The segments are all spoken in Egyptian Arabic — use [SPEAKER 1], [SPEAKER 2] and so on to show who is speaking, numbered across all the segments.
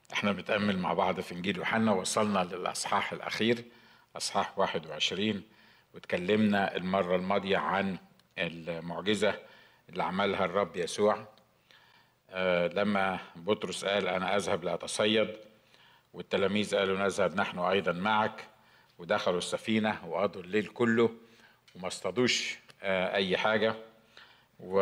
[SPEAKER 1] احنا بنتأمل مع بعض في انجيل يوحنا وصلنا للاصحاح الاخير اصحاح 21 واتكلمنا المرة الماضية عن المعجزة اللي عملها الرب يسوع آه لما بطرس قال انا اذهب لاتصيد والتلاميذ قالوا نذهب نحن ايضا معك ودخلوا السفينة وقضوا الليل كله وما اصطادوش آه اي حاجة و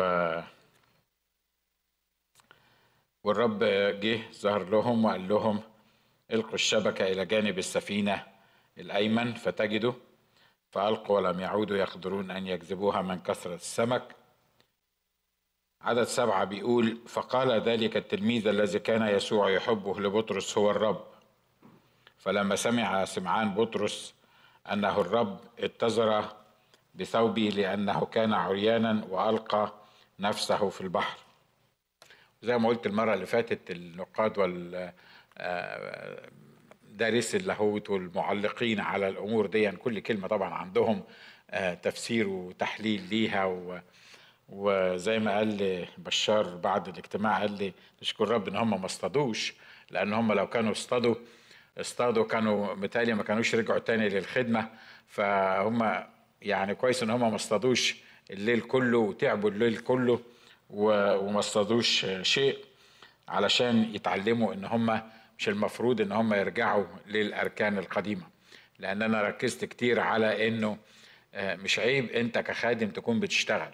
[SPEAKER 1] والرب جه ظهر لهم وقال لهم القوا الشبكة إلى جانب السفينة الأيمن فتجدوا فألقوا ولم يعودوا يقدرون أن يجذبوها من كثرة السمك عدد سبعة بيقول فقال ذلك التلميذ الذي كان يسوع يحبه لبطرس هو الرب فلما سمع سمعان بطرس أنه الرب اتزر بثوبه لأنه كان عريانا وألقى نفسه في البحر زي ما قلت المرة اللي فاتت النقاد وال دارس اللاهوت والمعلقين على الأمور دي يعني كل كلمة طبعا عندهم تفسير وتحليل ليها و وزي ما قال لي بشار بعد الاجتماع قال لي نشكر رب ان هم ما اصطادوش لان هم لو كانوا اصطادوا اصطادوا كانوا متهيألي ما كانوش رجعوا تاني للخدمه فهم يعني كويس ان هم ما اصطادوش الليل كله وتعبوا الليل كله وما اصطادوش شيء علشان يتعلموا ان هم مش المفروض ان هم يرجعوا للاركان القديمه لان انا ركزت كتير على انه مش عيب انت كخادم تكون بتشتغل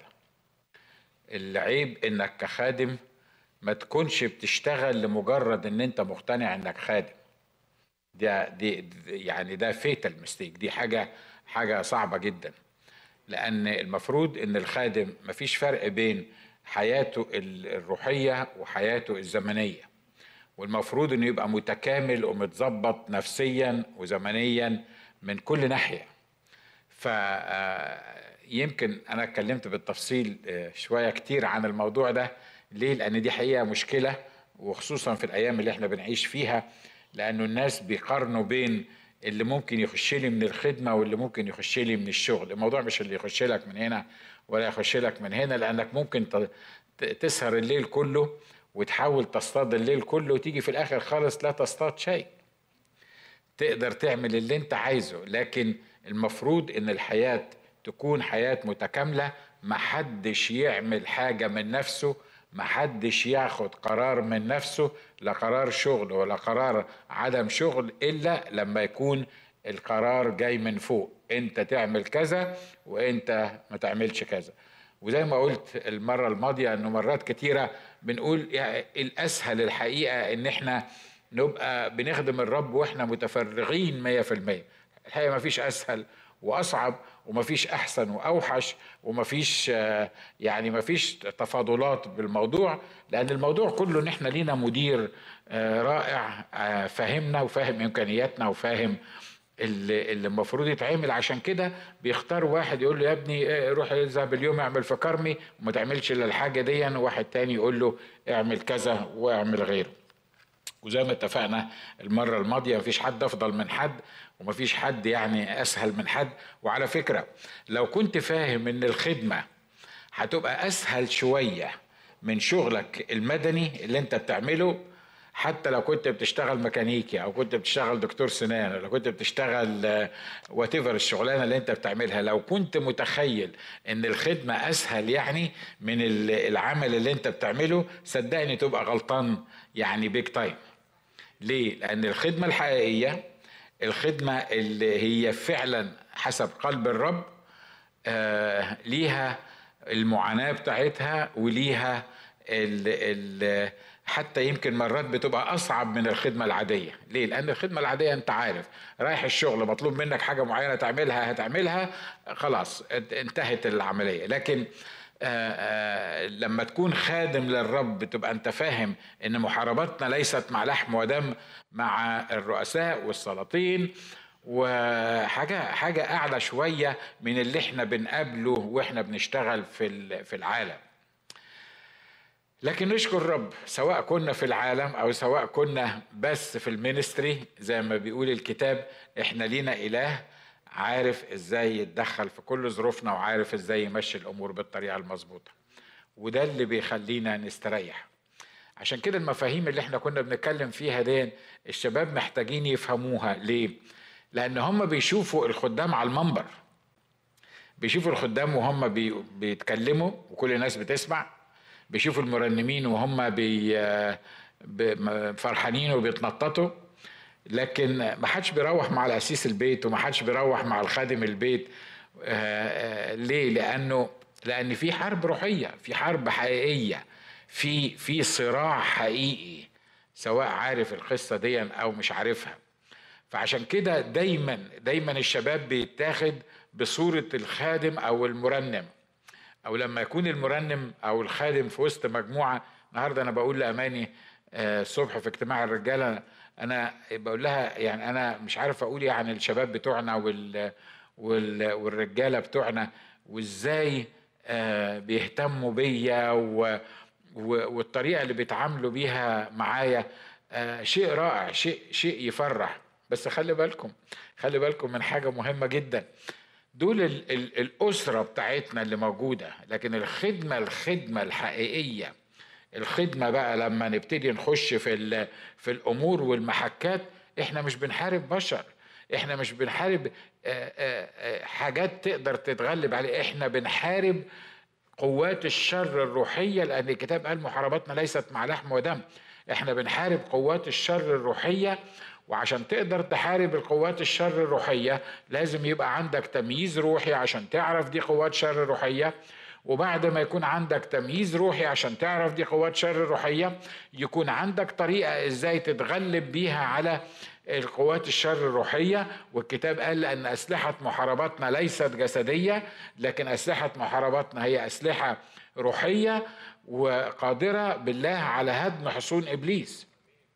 [SPEAKER 1] العيب انك كخادم ما تكونش بتشتغل لمجرد ان انت مقتنع انك خادم ده دي يعني ده فيتال ميستيك دي حاجه حاجه صعبه جدا لان المفروض ان الخادم مفيش فرق بين حياته الروحيه وحياته الزمنيه والمفروض انه يبقى متكامل ومتظبط نفسيا وزمنيا من كل ناحيه ف يمكن انا اتكلمت بالتفصيل شويه كتير عن الموضوع ده ليه لان دي حقيقه مشكله وخصوصا في الايام اللي احنا بنعيش فيها لانه الناس بيقارنوا بين اللي ممكن يخش لي من الخدمه واللي ممكن يخش لي من الشغل الموضوع مش اللي يخش لك من هنا ولا يخش لك من هنا لانك ممكن تسهر الليل كله وتحاول تصطاد الليل كله وتيجي في الاخر خالص لا تصطاد شيء تقدر تعمل اللي انت عايزه لكن المفروض ان الحياه تكون حياه متكامله محدش يعمل حاجه من نفسه محدش ياخد قرار من نفسه لا قرار شغل ولا قرار عدم شغل الا لما يكون القرار جاي من فوق انت تعمل كذا وانت ما تعملش كذا وزي ما قلت المرة الماضية انه مرات كتيرة بنقول يعني الاسهل الحقيقة ان احنا نبقى بنخدم الرب واحنا متفرغين مية في المية الحقيقة ما فيش اسهل واصعب ومفيش احسن واوحش ومفيش يعني مفيش تفاضلات بالموضوع لان الموضوع كله ان احنا لينا مدير رائع فاهمنا وفاهم امكانياتنا وفاهم اللي, اللي المفروض يتعمل عشان كده بيختار واحد يقول له يا ابني روح اذهب اليوم اعمل في كرمي وما تعملش الا الحاجه دي وواحد تاني يقول له اعمل كذا واعمل غيره وزي ما اتفقنا المرة الماضية مفيش حد أفضل من حد ومفيش حد يعني أسهل من حد وعلى فكرة لو كنت فاهم إن الخدمة هتبقى أسهل شوية من شغلك المدني اللي أنت بتعمله حتى لو كنت بتشتغل ميكانيكي او كنت بتشتغل دكتور سنان او كنت بتشتغل وات الشغلانه اللي انت بتعملها لو كنت متخيل ان الخدمه اسهل يعني من العمل اللي انت بتعمله صدقني تبقى غلطان يعني بيج تايم ليه لان الخدمه الحقيقيه الخدمه اللي هي فعلا حسب قلب الرب آه ليها المعاناه بتاعتها وليها ال ال حتى يمكن مرات بتبقى اصعب من الخدمه العاديه ليه لان الخدمه العاديه انت عارف رايح الشغل مطلوب منك حاجه معينه تعملها هتعملها خلاص انتهت العمليه لكن آآ آآ لما تكون خادم للرب تبقى انت فاهم ان محارباتنا ليست مع لحم ودم مع الرؤساء والسلاطين وحاجه حاجه اعلى شويه من اللي احنا بنقابله واحنا بنشتغل في في العالم لكن نشكر الرب سواء كنا في العالم او سواء كنا بس في المينستري زي ما بيقول الكتاب احنا لينا اله عارف ازاي يتدخل في كل ظروفنا وعارف ازاي يمشي الامور بالطريقه المظبوطه وده اللي بيخلينا نستريح عشان كده المفاهيم اللي احنا كنا بنتكلم فيها دي الشباب محتاجين يفهموها ليه لان هم بيشوفوا الخدام على المنبر بيشوفوا الخدام وهم بي بيتكلموا وكل الناس بتسمع بيشوفوا المرنمين وهم بي فرحانين وبيتنططوا لكن ما حدش بيروح مع الاسيس البيت وما حدش بيروح مع الخادم البيت آه، آه، ليه لانه لان في حرب روحيه في حرب حقيقيه في في صراع حقيقي سواء عارف القصه دي او مش عارفها فعشان كده دايما دايما الشباب بيتاخد بصوره الخادم او المرنم او لما يكون المرنم او الخادم في وسط مجموعه النهارده انا بقول لاماني آه، الصبح في اجتماع الرجاله انا بقول لها يعني انا مش عارف اقول ايه عن الشباب بتوعنا وال والرجاله بتوعنا وازاي آه، بيهتموا بيا والطريقه اللي بيتعاملوا بيها معايا آه، شيء رائع شيء شيء يفرح بس خلي بالكم خلي بالكم من حاجه مهمه جدا دول ال ال الاسره بتاعتنا اللي موجوده لكن الخدمه الخدمه الحقيقيه الخدمه بقى لما نبتدي نخش في في الامور والمحكات احنا مش بنحارب بشر احنا مش بنحارب آه، آه، آه، حاجات تقدر تتغلب عليه احنا بنحارب قوات الشر الروحية لأن الكتاب قال محارباتنا ليست مع لحم ودم احنا بنحارب قوات الشر الروحية وعشان تقدر تحارب القوات الشر الروحية لازم يبقى عندك تمييز روحي عشان تعرف دي قوات شر روحية وبعد ما يكون عندك تمييز روحي عشان تعرف دي قوات شر روحية يكون عندك طريقة ازاي تتغلب بيها على القوات الشر الروحية والكتاب قال أن أسلحة محارباتنا ليست جسدية لكن أسلحة محارباتنا هي أسلحة روحية وقادرة بالله على هدم حصون إبليس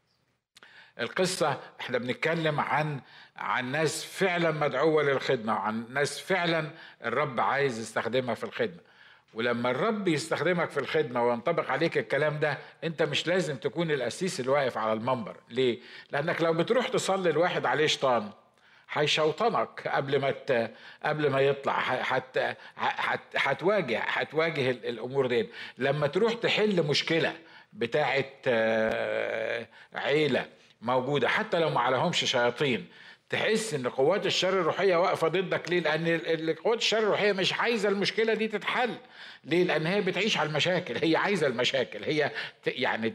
[SPEAKER 1] القصة احنا بنتكلم عن عن ناس فعلا مدعوة للخدمة عن ناس فعلا الرب عايز يستخدمها في الخدمة ولما الرب يستخدمك في الخدمة وينطبق عليك الكلام ده انت مش لازم تكون القسيس اللي واقف على المنبر ليه؟ لانك لو بتروح تصلي الواحد عليه شيطان هيشوطنك قبل ما ت... قبل ما يطلع هت... هت... هتواجه هتواجه الامور دي لما تروح تحل مشكله بتاعه آه، عيله موجوده حتى لو ما عليهمش شياطين تحس ان قوات الشر الروحيه واقفه ضدك ليه؟ لان قوات الشر الروحيه مش عايزه المشكله دي تتحل. ليه؟ لان هي بتعيش على المشاكل، هي عايزه المشاكل، هي يعني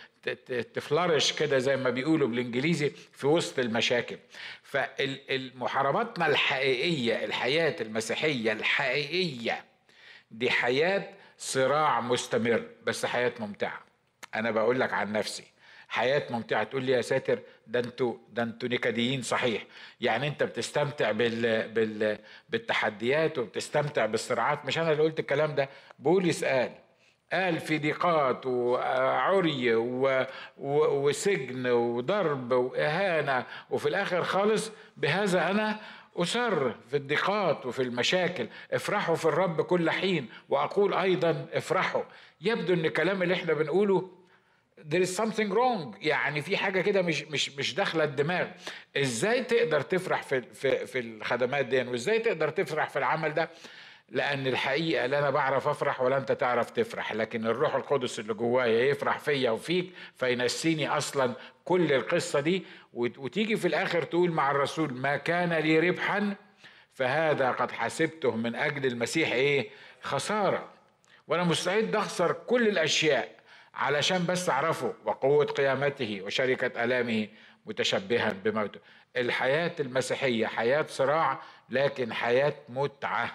[SPEAKER 1] تفلرش كده زي ما بيقولوا بالانجليزي في وسط المشاكل. فالمحارباتنا الحقيقيه، الحياه المسيحيه الحقيقيه دي حياه صراع مستمر بس حياه ممتعه. انا بقول لك عن نفسي حياه ممتعه تقول لي يا ساتر ده انتوا ده انتوا نكديين صحيح يعني انت بتستمتع بال بال بالتحديات وبتستمتع بالصراعات مش انا اللي قلت الكلام ده بولس قال قال في ضيقات وعري و... و... وسجن وضرب وإهانة وفي الآخر خالص بهذا أنا أسر في الضيقات وفي المشاكل افرحوا في الرب كل حين وأقول أيضا افرحوا يبدو أن الكلام اللي احنا بنقوله there is something wrong يعني في حاجه كده مش مش مش داخله الدماغ ازاي تقدر تفرح في في في الخدمات دي وازاي تقدر تفرح في العمل ده لان الحقيقه لا انا بعرف افرح ولا انت تعرف تفرح لكن الروح القدس اللي جوايا يفرح فيا وفيك فينسيني اصلا كل القصه دي وتيجي في الاخر تقول مع الرسول ما كان لي ربحا فهذا قد حسبته من اجل المسيح ايه خساره وانا مستعد اخسر كل الاشياء علشان بس اعرفه وقوة قيامته وشركة آلامه متشبها بموته الحياة المسيحية حياة صراع لكن حياة متعة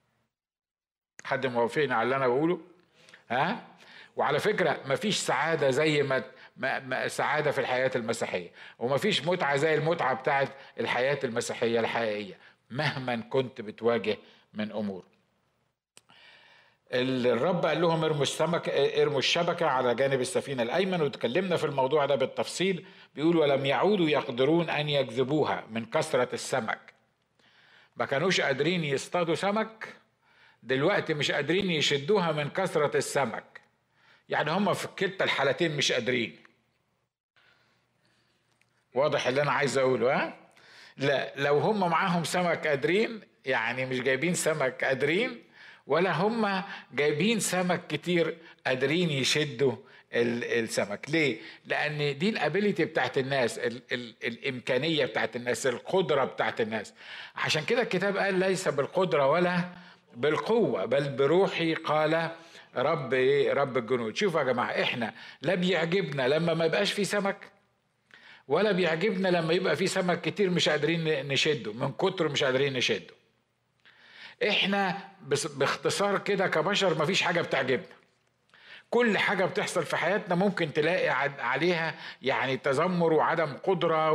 [SPEAKER 1] حد موافقني على اللي أنا بقوله ها وعلى فكرة مفيش سعادة زي ما ما سعادة في الحياة المسيحية ومفيش متعة زي المتعة بتاعت الحياة المسيحية الحقيقية مهما كنت بتواجه من أمور الرب قال لهم ارموا السمك ارموا الشبكه على جانب السفينه الايمن وتكلمنا في الموضوع ده بالتفصيل بيقول ولم يعودوا يقدرون ان يجذبوها من كثره السمك ما كانوش قادرين يصطادوا سمك دلوقتي مش قادرين يشدوها من كثره السمك يعني هم في كلتا الحالتين مش قادرين واضح اللي انا عايز اقوله ها لا لو هم معاهم سمك قادرين يعني مش جايبين سمك قادرين ولا هم جايبين سمك كتير قادرين يشدوا السمك ليه لان دي الابيليتي بتاعت الناس ال ال الامكانيه بتاعت الناس القدره بتاعت الناس عشان كده الكتاب قال ليس بالقدره ولا بالقوه بل بروحي قال رب ايه رب الجنود شوفوا يا جماعه احنا لا بيعجبنا لما ما يبقاش في سمك ولا بيعجبنا لما يبقى في سمك كتير مش قادرين نشده من كتر مش قادرين نشده احنا باختصار كده كبشر مفيش حاجه بتعجبنا كل حاجه بتحصل في حياتنا ممكن تلاقي عليها يعني تذمر وعدم قدره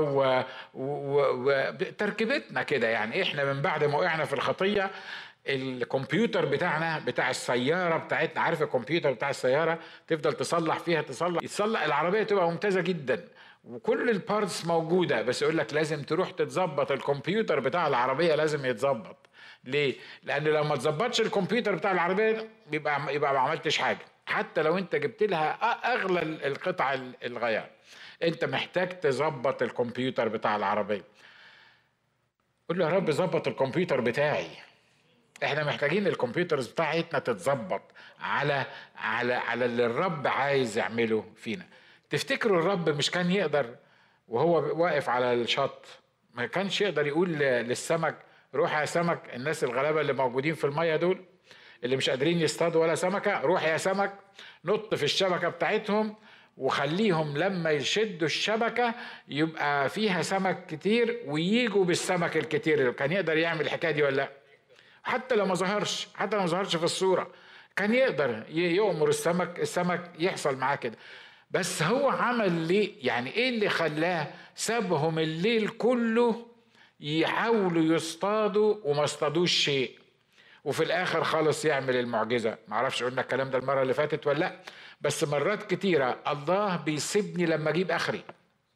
[SPEAKER 1] وتركيبتنا و... و... كده يعني احنا من بعد ما وقعنا في الخطيه الكمبيوتر بتاعنا بتاع السياره بتاعتنا عارف الكمبيوتر بتاع السياره تفضل تصلح فيها تصلح يتصلح العربيه تبقى ممتازه جدا وكل البارتس موجوده بس يقول لك لازم تروح تتظبط الكمبيوتر بتاع العربيه لازم يتظبط ليه لان لو ما تظبطش الكمبيوتر بتاع العربيه يبقى يبقى ما عملتش حاجه حتى لو انت جبت لها اغلى القطع الغيار انت محتاج تظبط الكمبيوتر بتاع العربيه قول له يا رب ظبط الكمبيوتر بتاعي احنا محتاجين الكمبيوترز بتاعتنا تتظبط على على على اللي الرب عايز يعمله فينا تفتكروا الرب مش كان يقدر وهو واقف على الشط ما كانش يقدر يقول للسمك روح يا سمك الناس الغلابه اللي موجودين في الميه دول اللي مش قادرين يصطادوا ولا سمكه روح يا سمك نط في الشبكه بتاعتهم وخليهم لما يشدوا الشبكة يبقى فيها سمك كتير وييجوا بالسمك الكتير كان يقدر يعمل الحكاية دي ولا لا حتى لو ما ظهرش حتى لو ما ظهرش في الصورة كان يقدر يأمر السمك السمك يحصل معاه كده بس هو عمل ليه يعني ايه اللي خلاه سابهم الليل كله يحاولوا يصطادوا وما اصطادوش شيء وفي الاخر خالص يعمل المعجزه معرفش قلنا الكلام ده المره اللي فاتت ولا لا بس مرات كتيره الله بيسيبني لما اجيب اخري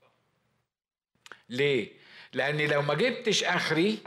[SPEAKER 1] ليه لاني لو ما جبتش اخري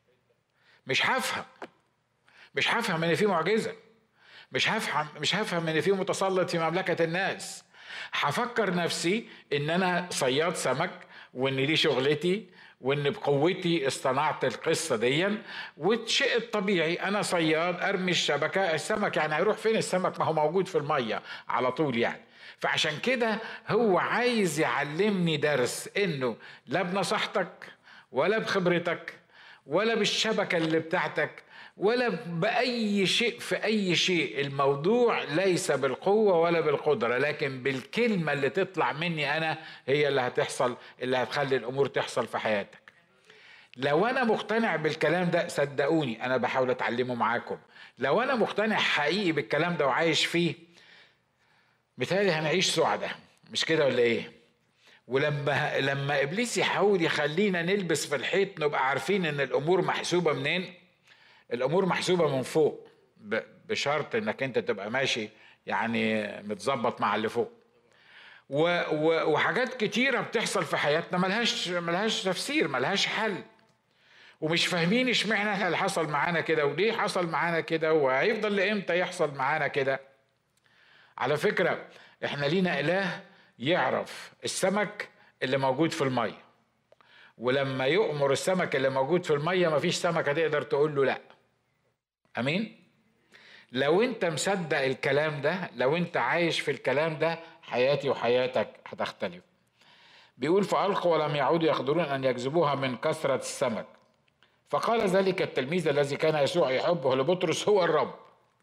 [SPEAKER 1] مش هفهم مش هفهم ان في معجزه مش هفهم مش هفهم ان في متسلط في مملكه الناس هفكر نفسي ان انا صياد سمك وان دي شغلتي وان بقوتي اصطنعت القصه دي والشيء الطبيعي انا صياد ارمي الشبكه السمك يعني هيروح فين السمك ما هو موجود في الميه على طول يعني فعشان كده هو عايز يعلمني درس انه لا بنصيحتك ولا بخبرتك ولا بالشبكه اللي بتاعتك ولا بأي شيء في أي شيء الموضوع ليس بالقوة ولا بالقدرة لكن بالكلمة اللي تطلع مني أنا هي اللي هتحصل اللي هتخلي الأمور تحصل في حياتك لو أنا مقتنع بالكلام ده صدقوني أنا بحاول أتعلمه معاكم لو أنا مقتنع حقيقي بالكلام ده وعايش فيه مثالي هنعيش سعداء مش كده ولا ايه ولما لما ابليس يحاول يخلينا نلبس في الحيط نبقى عارفين ان الامور محسوبه منين الامور محسوبه من فوق بشرط انك انت تبقى ماشي يعني متظبط مع اللي فوق وحاجات كتيره بتحصل في حياتنا ملهاش ملهاش تفسير ملهاش حل ومش فاهمين اشمعنى اللي حصل معانا كده وليه حصل معانا كده وهيفضل لامتى يحصل معانا كده على فكره احنا لينا اله يعرف السمك اللي موجود في الميه ولما يؤمر السمك اللي موجود في الميه مفيش سمكه تقدر تقول له لا امين لو انت مصدق الكلام ده لو انت عايش في الكلام ده حياتي وحياتك هتختلف بيقول فألقوا ولم يعودوا يقدرون أن يجذبوها من كثرة السمك فقال ذلك التلميذ الذي كان يسوع يحبه لبطرس هو الرب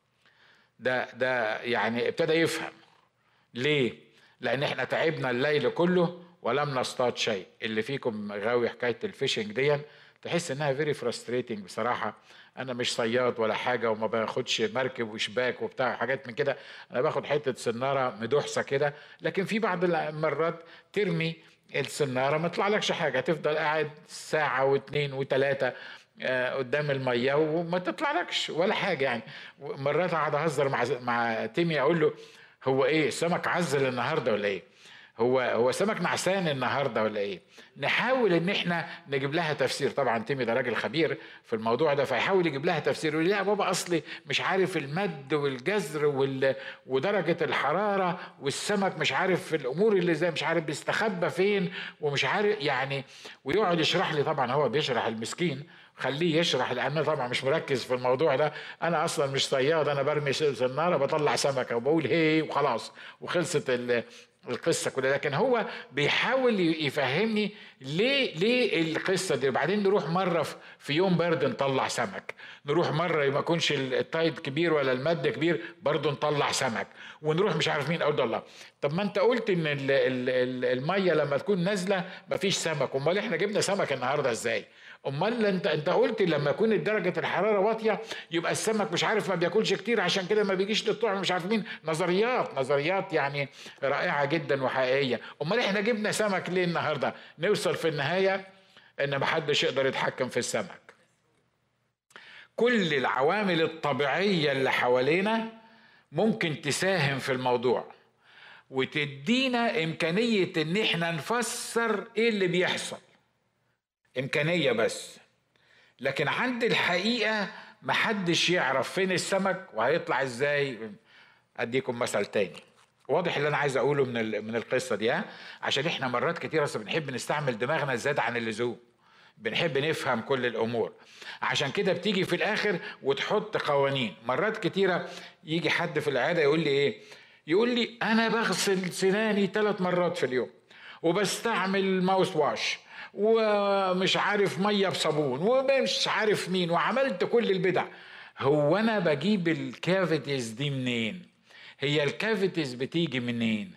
[SPEAKER 1] ده ده يعني ابتدى يفهم ليه؟ لأن احنا تعبنا الليل كله ولم نصطاد شيء اللي فيكم غاوي حكاية الفيشنج دي تحس انها فيري فرستريتنج بصراحة انا مش صياد ولا حاجه وما باخدش مركب وشباك وبتاع حاجات من كده انا باخد حته سناره مدوحسه كده لكن في بعض المرات ترمي السناره ما يطلعلكش حاجه تفضل قاعد ساعه واثنين وثلاثه آه، قدام الميه وما تطلعلكش ولا حاجه يعني مرات اقعد اهزر مع مع تيمي اقول له هو ايه السمك عزل النهارده ولا ايه هو هو سمك نعسان النهارده ولا ايه نحاول ان احنا نجيب لها تفسير طبعا تيمي ده راجل خبير في الموضوع ده فيحاول يجيب لها تفسير يقول لا يا بابا اصلي مش عارف المد والجزر وال... ودرجه الحراره والسمك مش عارف في الامور اللي زي مش عارف بيستخبى فين ومش عارف يعني ويقعد يشرح لي طبعا هو بيشرح المسكين خليه يشرح لان طبعا مش مركز في الموضوع ده انا اصلا مش صياد انا برمي سناره بطلع سمكه وبقول هي وخلاص وخلصت القصه كلها لكن هو بيحاول يفهمني ليه ليه القصه دي وبعدين نروح مره في يوم برد نطلع سمك نروح مره ما يكونش التايد كبير ولا المد كبير برضه نطلع سمك ونروح مش عارف مين اقول الله طب ما انت قلت ان الميه لما تكون نازله مفيش سمك امال احنا جبنا سمك النهارده ازاي امال انت انت قلت لما يكون درجه الحراره واطيه يبقى السمك مش عارف ما بياكلش كتير عشان كده ما بيجيش للطعم مش عارف مين نظريات نظريات يعني رائعه جدا وحقيقيه امال احنا جبنا سمك ليه النهارده نوصل في النهايه ان ما حدش يقدر يتحكم في السمك كل العوامل الطبيعيه اللي حوالينا ممكن تساهم في الموضوع وتدينا امكانيه ان احنا نفسر ايه اللي بيحصل إمكانية بس لكن عند الحقيقة محدش يعرف فين السمك وهيطلع ازاي اديكم مثل تاني واضح اللي انا عايز اقوله من من القصه دي ها عشان احنا مرات كتيره بنحب نستعمل دماغنا زياده عن اللزوم بنحب نفهم كل الامور عشان كده بتيجي في الاخر وتحط قوانين مرات كتيره يجي حد في العياده يقول لي ايه يقول لي انا بغسل سناني ثلاث مرات في اليوم وبستعمل ماوس واش ومش عارف ميه بصابون ومش عارف مين وعملت كل البدع هو انا بجيب الكافيتيز دي منين هي الكافيتيز بتيجي منين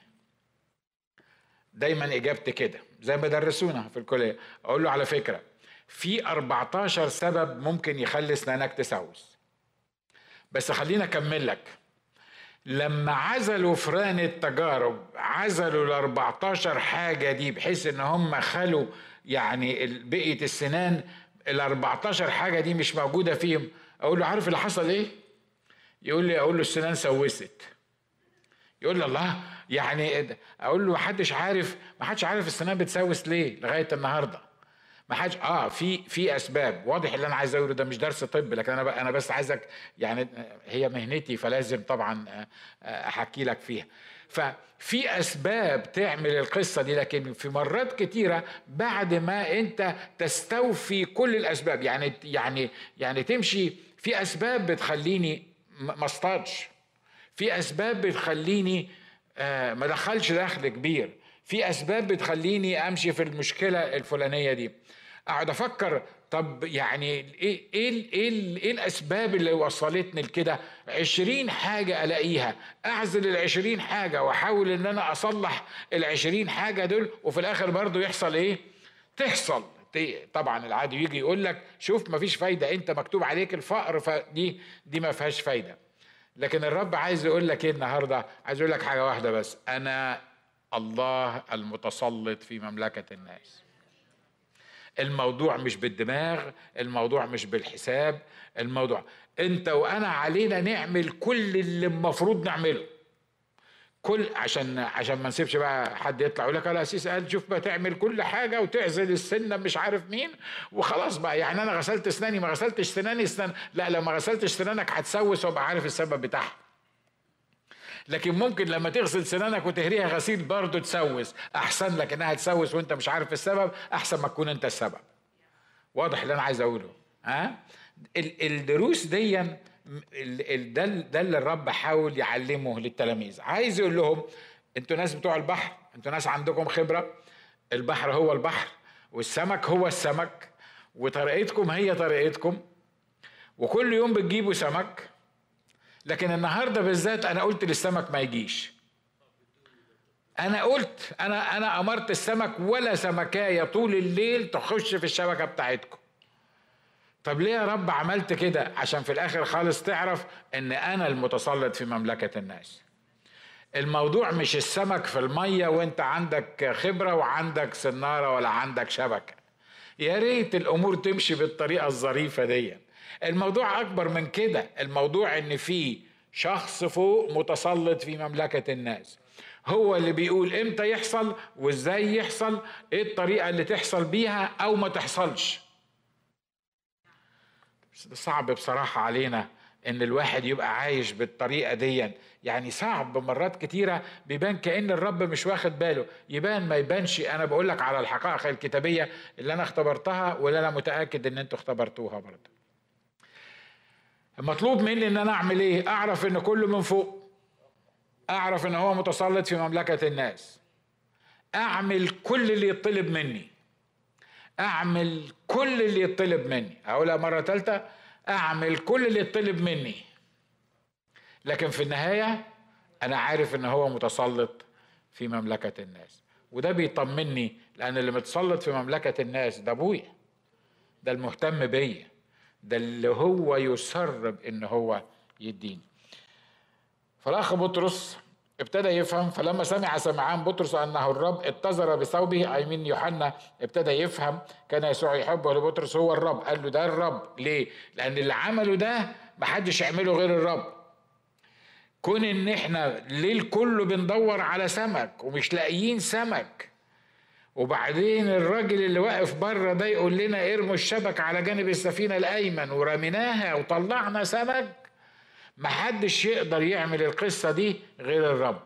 [SPEAKER 1] دايما اجابتي كده زي ما درسونا في الكليه اقول له على فكره في 14 سبب ممكن يخلي اسنانك تسوس بس خليني اكمل لك لما عزلوا فران التجارب عزلوا ال 14 حاجه دي بحيث ان هم خلوا يعني بقيه السنان ال 14 حاجه دي مش موجوده فيهم اقول له عارف اللي حصل ايه يقول لي اقول له السنان سوست يقول لي الله يعني اقول له محدش عارف ما حدش عارف السنان بتسوس ليه لغايه النهارده ما حدش اه في في اسباب واضح اللي انا عايز اقوله ده مش درس طب لكن انا انا بس عايزك يعني هي مهنتي فلازم طبعا آه، آه، احكي لك فيها ففي اسباب تعمل القصه دي لكن في مرات كتيره بعد ما انت تستوفي كل الاسباب يعني يعني يعني تمشي في اسباب بتخليني ما اصطادش في اسباب بتخليني آه، ما دخلش دخل كبير في اسباب بتخليني امشي في المشكله الفلانيه دي اقعد افكر طب يعني ايه ايه ايه, إيه الاسباب اللي وصلتني لكده عشرين حاجة الاقيها اعزل العشرين حاجة واحاول ان انا اصلح العشرين حاجة دول وفي الاخر برضو يحصل ايه تحصل طبعا العادي يجي يقول لك شوف مفيش فايدة انت مكتوب عليك الفقر فدي دي ما فيهاش فايدة لكن الرب عايز يقول لك ايه النهارده عايز يقول لك حاجة واحدة بس انا الله المتسلط في مملكة الناس الموضوع مش بالدماغ الموضوع مش بالحساب الموضوع انت وانا علينا نعمل كل اللي المفروض نعمله كل عشان عشان ما نسيبش بقى حد يطلع يقول لك الاسيس قال شوف بقى تعمل كل حاجه وتعزل السنه مش عارف مين وخلاص بقى يعني انا غسلت اسناني ما غسلتش سناني اسنان لا لو ما غسلتش سنانك هتسوس وابقى عارف السبب بتاعها لكن ممكن لما تغسل سنانك وتهريها غسيل برضه تسوس احسن لك انها تسوس وانت مش عارف السبب احسن ما تكون انت السبب واضح اللي انا عايز اقوله ها الدروس دي ده ده اللي الرب حاول يعلمه للتلاميذ عايز يقول لهم انتوا ناس بتوع البحر انتوا ناس عندكم خبره البحر هو البحر والسمك هو السمك وطريقتكم هي طريقتكم وكل يوم بتجيبوا سمك لكن النهارده بالذات انا قلت للسمك ما يجيش انا قلت انا انا امرت السمك ولا سمكايه طول الليل تخش في الشبكه بتاعتكم طب ليه يا رب عملت كده عشان في الاخر خالص تعرف ان انا المتسلط في مملكه الناس الموضوع مش السمك في الميه وانت عندك خبره وعندك سناره ولا عندك شبكه يا ريت الامور تمشي بالطريقه الظريفه دي الموضوع اكبر من كده الموضوع ان في شخص فوق متسلط في مملكه الناس هو اللي بيقول امتى يحصل وازاي يحصل ايه الطريقه اللي تحصل بيها او ما تحصلش بس ده صعب بصراحه علينا ان الواحد يبقى عايش بالطريقه دي يعني صعب مرات كتيره بيبان كان الرب مش واخد باله يبان ما يبانش انا بقول لك على الحقائق الكتابيه اللي انا اختبرتها واللي انا متاكد ان انتوا اختبرتوها برضه المطلوب مني ان انا اعمل ايه اعرف ان كله من فوق اعرف ان هو متسلط في مملكه الناس اعمل كل اللي يطلب مني اعمل كل اللي يطلب مني اقولها مره ثالثه اعمل كل اللي يطلب مني لكن في النهايه انا عارف ان هو متسلط في مملكه الناس وده بيطمني لان اللي متسلط في مملكه الناس ده ابويا ده المهتم بيا ده اللي هو يسر بان هو يديني فالاخ بطرس ابتدى يفهم فلما سمع سمعان بطرس انه الرب اتزر بثوبه اي من يوحنا ابتدى يفهم كان يسوع يحبه لبطرس هو الرب قال له ده الرب ليه؟ لان اللي عمله ده محدش يعمله غير الرب كون ان احنا الليل كله بندور على سمك ومش لاقيين سمك وبعدين الراجل اللي واقف بره ده يقول لنا ارموا الشبك على جانب السفينه الايمن ورميناها وطلعنا سمك محدش يقدر يعمل القصة دي غير الرب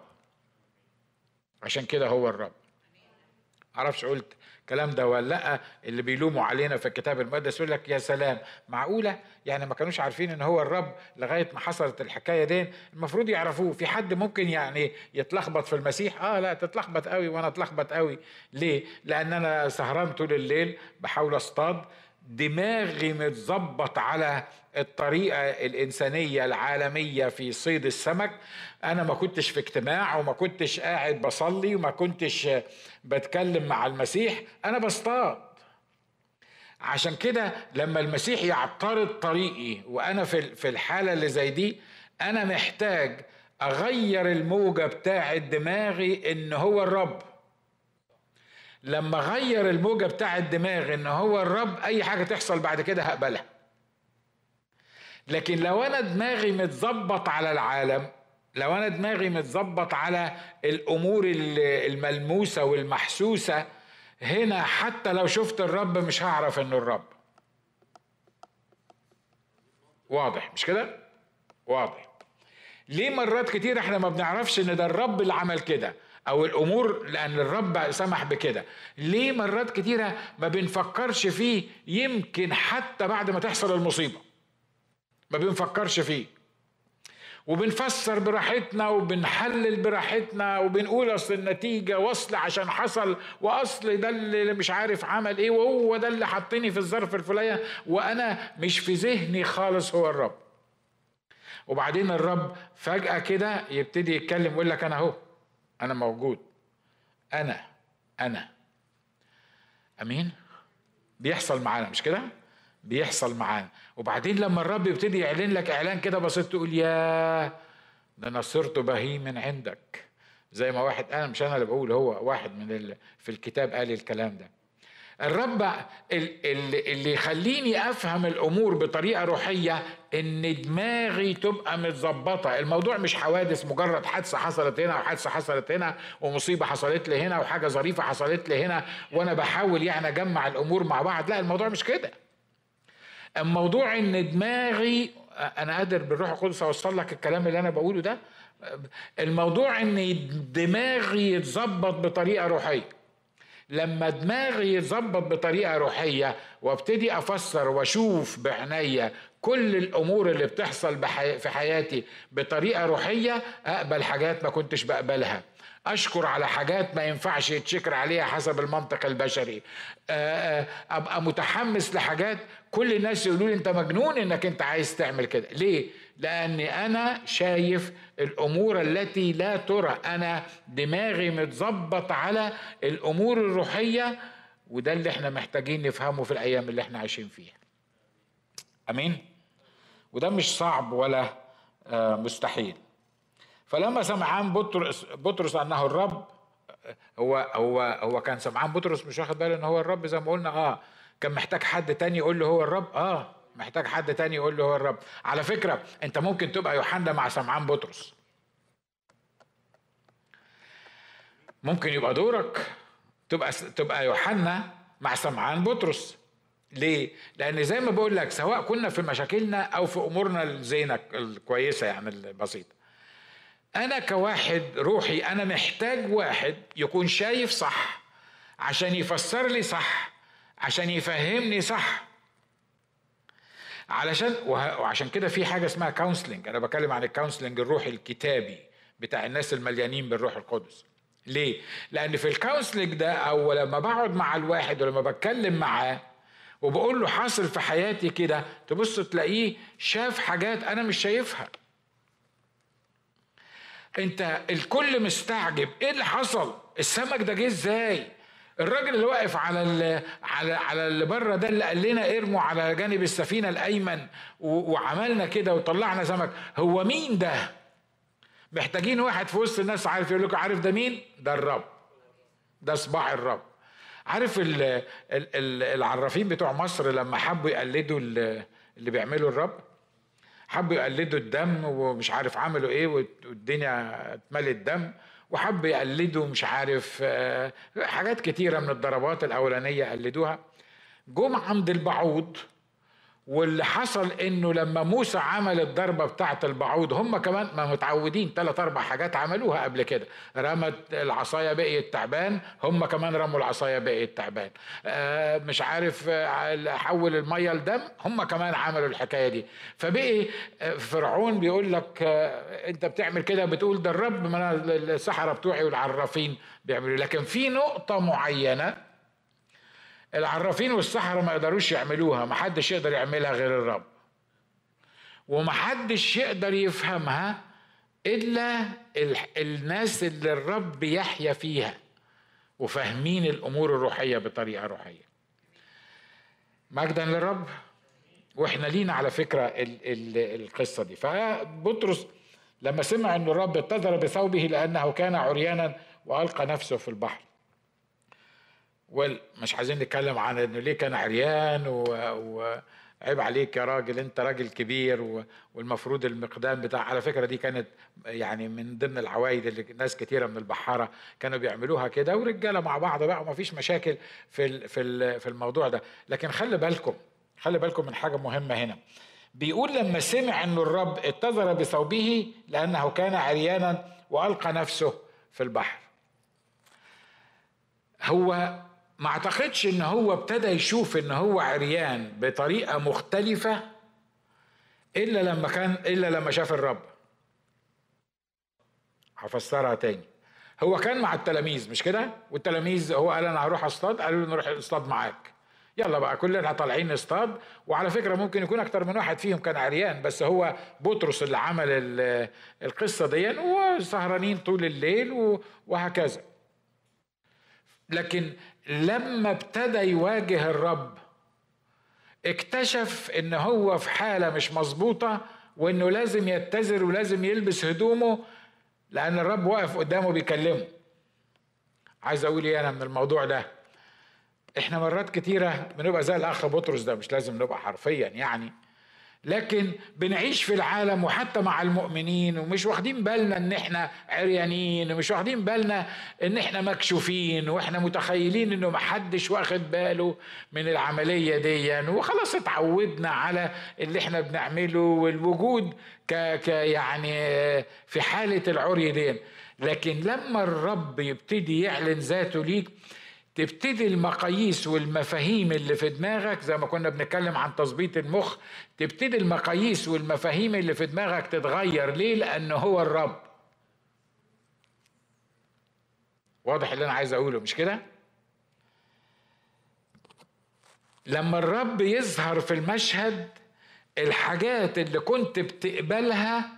[SPEAKER 1] عشان كده هو الرب معرفش قلت الكلام ده ولا لا اللي بيلوموا علينا في الكتاب المقدس يقول لك يا سلام معقوله يعني ما كانوش عارفين ان هو الرب لغايه ما حصلت الحكايه دي المفروض يعرفوه في حد ممكن يعني يتلخبط في المسيح اه لا تتلخبط قوي وانا اتلخبط قوي ليه لان انا سهران طول الليل بحاول اصطاد دماغي متظبط على الطريقة الإنسانية العالمية في صيد السمك أنا ما كنتش في اجتماع وما كنتش قاعد بصلي وما كنتش بتكلم مع المسيح أنا بصطاد عشان كده لما المسيح يعترض طريقي وأنا في في الحالة اللي زي دي أنا محتاج أغير الموجة بتاعة دماغي إن هو الرب لما غير الموجة بتاعة دماغي إن هو الرب أي حاجة تحصل بعد كده هقبلها لكن لو انا دماغي متظبط على العالم لو انا دماغي متظبط على الامور الملموسه والمحسوسه هنا حتى لو شفت الرب مش هعرف انه الرب واضح مش كده واضح ليه مرات كتير احنا ما بنعرفش ان ده الرب اللي عمل كده او الامور لان الرب سمح بكده ليه مرات كتيره ما بنفكرش فيه يمكن حتى بعد ما تحصل المصيبه ما بنفكرش فيه وبنفسر براحتنا وبنحلل براحتنا وبنقول اصل النتيجه وصل عشان حصل واصل ده اللي مش عارف عمل ايه وهو ده اللي حطني في الظرف الفلاني وانا مش في ذهني خالص هو الرب وبعدين الرب فجاه كده يبتدي يتكلم ويقول لك انا اهو انا موجود انا انا امين بيحصل معانا مش كده بيحصل معانا وبعدين لما الرب يبتدي يعلن لك اعلان كده بسيط تقول يا ده انا صرت بهيم من عندك زي ما واحد انا مش انا اللي بقول هو واحد من في الكتاب قال الكلام ده الرب اللي يخليني افهم الامور بطريقه روحيه ان دماغي تبقى متظبطه الموضوع مش حوادث مجرد حادثه حصلت هنا وحادثه حصلت هنا ومصيبه حصلت لي هنا وحاجه ظريفه حصلت لي هنا وانا بحاول يعني اجمع الامور مع بعض لا الموضوع مش كده الموضوع ان دماغي انا قادر بالروح القدس اوصل لك الكلام اللي انا بقوله ده الموضوع ان دماغي يتظبط بطريقه روحيه لما دماغي يتظبط بطريقه روحيه وابتدي افسر واشوف بعينيا كل الامور اللي بتحصل في حياتي بطريقه روحيه اقبل حاجات ما كنتش بقبلها اشكر على حاجات ما ينفعش يتشكر عليها حسب المنطق البشري ابقى متحمس لحاجات كل الناس يقولوا لي انت مجنون انك انت عايز تعمل كده ليه لاني انا شايف الامور التي لا ترى انا دماغي متظبط على الامور الروحيه وده اللي احنا محتاجين نفهمه في الايام اللي احنا عايشين فيها امين وده مش صعب ولا مستحيل فلما سمعان بطرس بطرس انه الرب هو هو هو كان سمعان بطرس مش واخد باله ان هو الرب زي ما قلنا اه كان محتاج حد تاني يقول له هو الرب اه محتاج حد تاني يقول له هو الرب على فكره انت ممكن تبقى يوحنا مع سمعان بطرس ممكن يبقى دورك تبقى تبقى يوحنا مع سمعان بطرس ليه؟ لأن زي ما بقول لك سواء كنا في مشاكلنا أو في أمورنا الزينة الكويسة يعني البسيطة. أنا كواحد روحي أنا محتاج واحد يكون شايف صح عشان يفسر لي صح عشان يفهمني صح علشان وعشان كده في حاجه اسمها كونسلنج انا بتكلم عن الكونسلنج الروحي الكتابي بتاع الناس المليانين بالروح القدس ليه لان في الكونسلنج ده او لما بقعد مع الواحد ولما بتكلم معاه وبقول له حاصل في حياتي كده تبص تلاقيه شاف حاجات انا مش شايفها انت الكل مستعجب ايه اللي حصل السمك ده جه ازاي الراجل اللي واقف على ال على على اللي بره ده اللي قال لنا ارموا على جانب السفينه الايمن وعملنا كده وطلعنا سمك هو مين ده محتاجين واحد في وسط الناس عارف يقول لكم عارف ده مين ده الرب ده صباح الرب عارف ال ال العرافين بتوع مصر لما حبوا يقلدوا اللي بيعملوا الرب حبوا يقلدوا الدم ومش عارف عملوا ايه والدنيا اتملت دم وحب يقلدوا مش عارف آه، حاجات كتيرة من الضربات الأولانية قلدوها جم عند البعوض واللي حصل انه لما موسى عمل الضربه بتاعه البعوض هم كمان ما متعودين ثلاث اربع حاجات عملوها قبل كده رمت العصايه بقيت تعبان هم كمان رموا العصايه بقيت تعبان آه مش عارف آه، حول الميه لدم هم كمان عملوا الحكايه دي فبقي آه، فرعون بيقول لك انت بتعمل كده بتقول ده الرب من السحره بتوعي والعرافين بيعملوا لكن في نقطه معينه العرافين والسحرة ما يقدروش يعملوها ما حدش يقدر يعملها غير الرب وما حدش يقدر يفهمها إلا الناس اللي الرب يحيا فيها وفاهمين الأمور الروحية بطريقة روحية مجدا للرب واحنا لينا على فكرة ال ال القصة دي فبطرس لما سمع أن الرب اتذر بثوبه لأنه كان عريانا وألقى نفسه في البحر ومش عايزين نتكلم عن انه ليه كان عريان و... وعيب عليك يا راجل انت راجل كبير و... والمفروض المقدام بتاع على فكره دي كانت يعني من ضمن العوايد اللي ناس كتيره من البحاره كانوا بيعملوها كده ورجاله مع بعض بقى وما فيش مشاكل في ال... في في الموضوع ده لكن خلي بالكم خلي بالكم من حاجه مهمه هنا بيقول لما سمع ان الرب اتذر بثوبه لانه كان عريانا والقى نفسه في البحر هو ما اعتقدش ان هو ابتدى يشوف ان هو عريان بطريقه مختلفه الا لما كان الا لما شاف الرب هفسرها تاني هو كان مع التلاميذ مش كده والتلاميذ هو قال انا هروح اصطاد قالوا له نروح اصطاد معاك يلا بقى كلنا طالعين نصطاد وعلى فكره ممكن يكون اكتر من واحد فيهم كان عريان بس هو بطرس اللي عمل القصه دي وسهرانين طول الليل وهكذا لكن لما ابتدى يواجه الرب اكتشف ان هو في حاله مش مظبوطه وانه لازم يتزر ولازم يلبس هدومه لان الرب واقف قدامه بيكلمه عايز اقول ايه انا من الموضوع ده احنا مرات كتيره بنبقى زي الاخ بطرس ده مش لازم نبقى حرفيا يعني لكن بنعيش في العالم وحتى مع المؤمنين ومش واخدين بالنا ان احنا عريانين ومش واخدين بالنا ان احنا مكشوفين واحنا متخيلين انه محدش واخد باله من العمليه دي وخلاص اتعودنا على اللي احنا بنعمله والوجود ك, ك يعني في حاله العري دي لكن لما الرب يبتدي يعلن ذاته ليك تبتدي المقاييس والمفاهيم اللي في دماغك زي ما كنا بنتكلم عن تظبيط المخ تبتدي المقاييس والمفاهيم اللي في دماغك تتغير ليه لأنه هو الرب واضح اللي أنا عايز أقوله مش كده لما الرب يظهر في المشهد الحاجات اللي كنت بتقبلها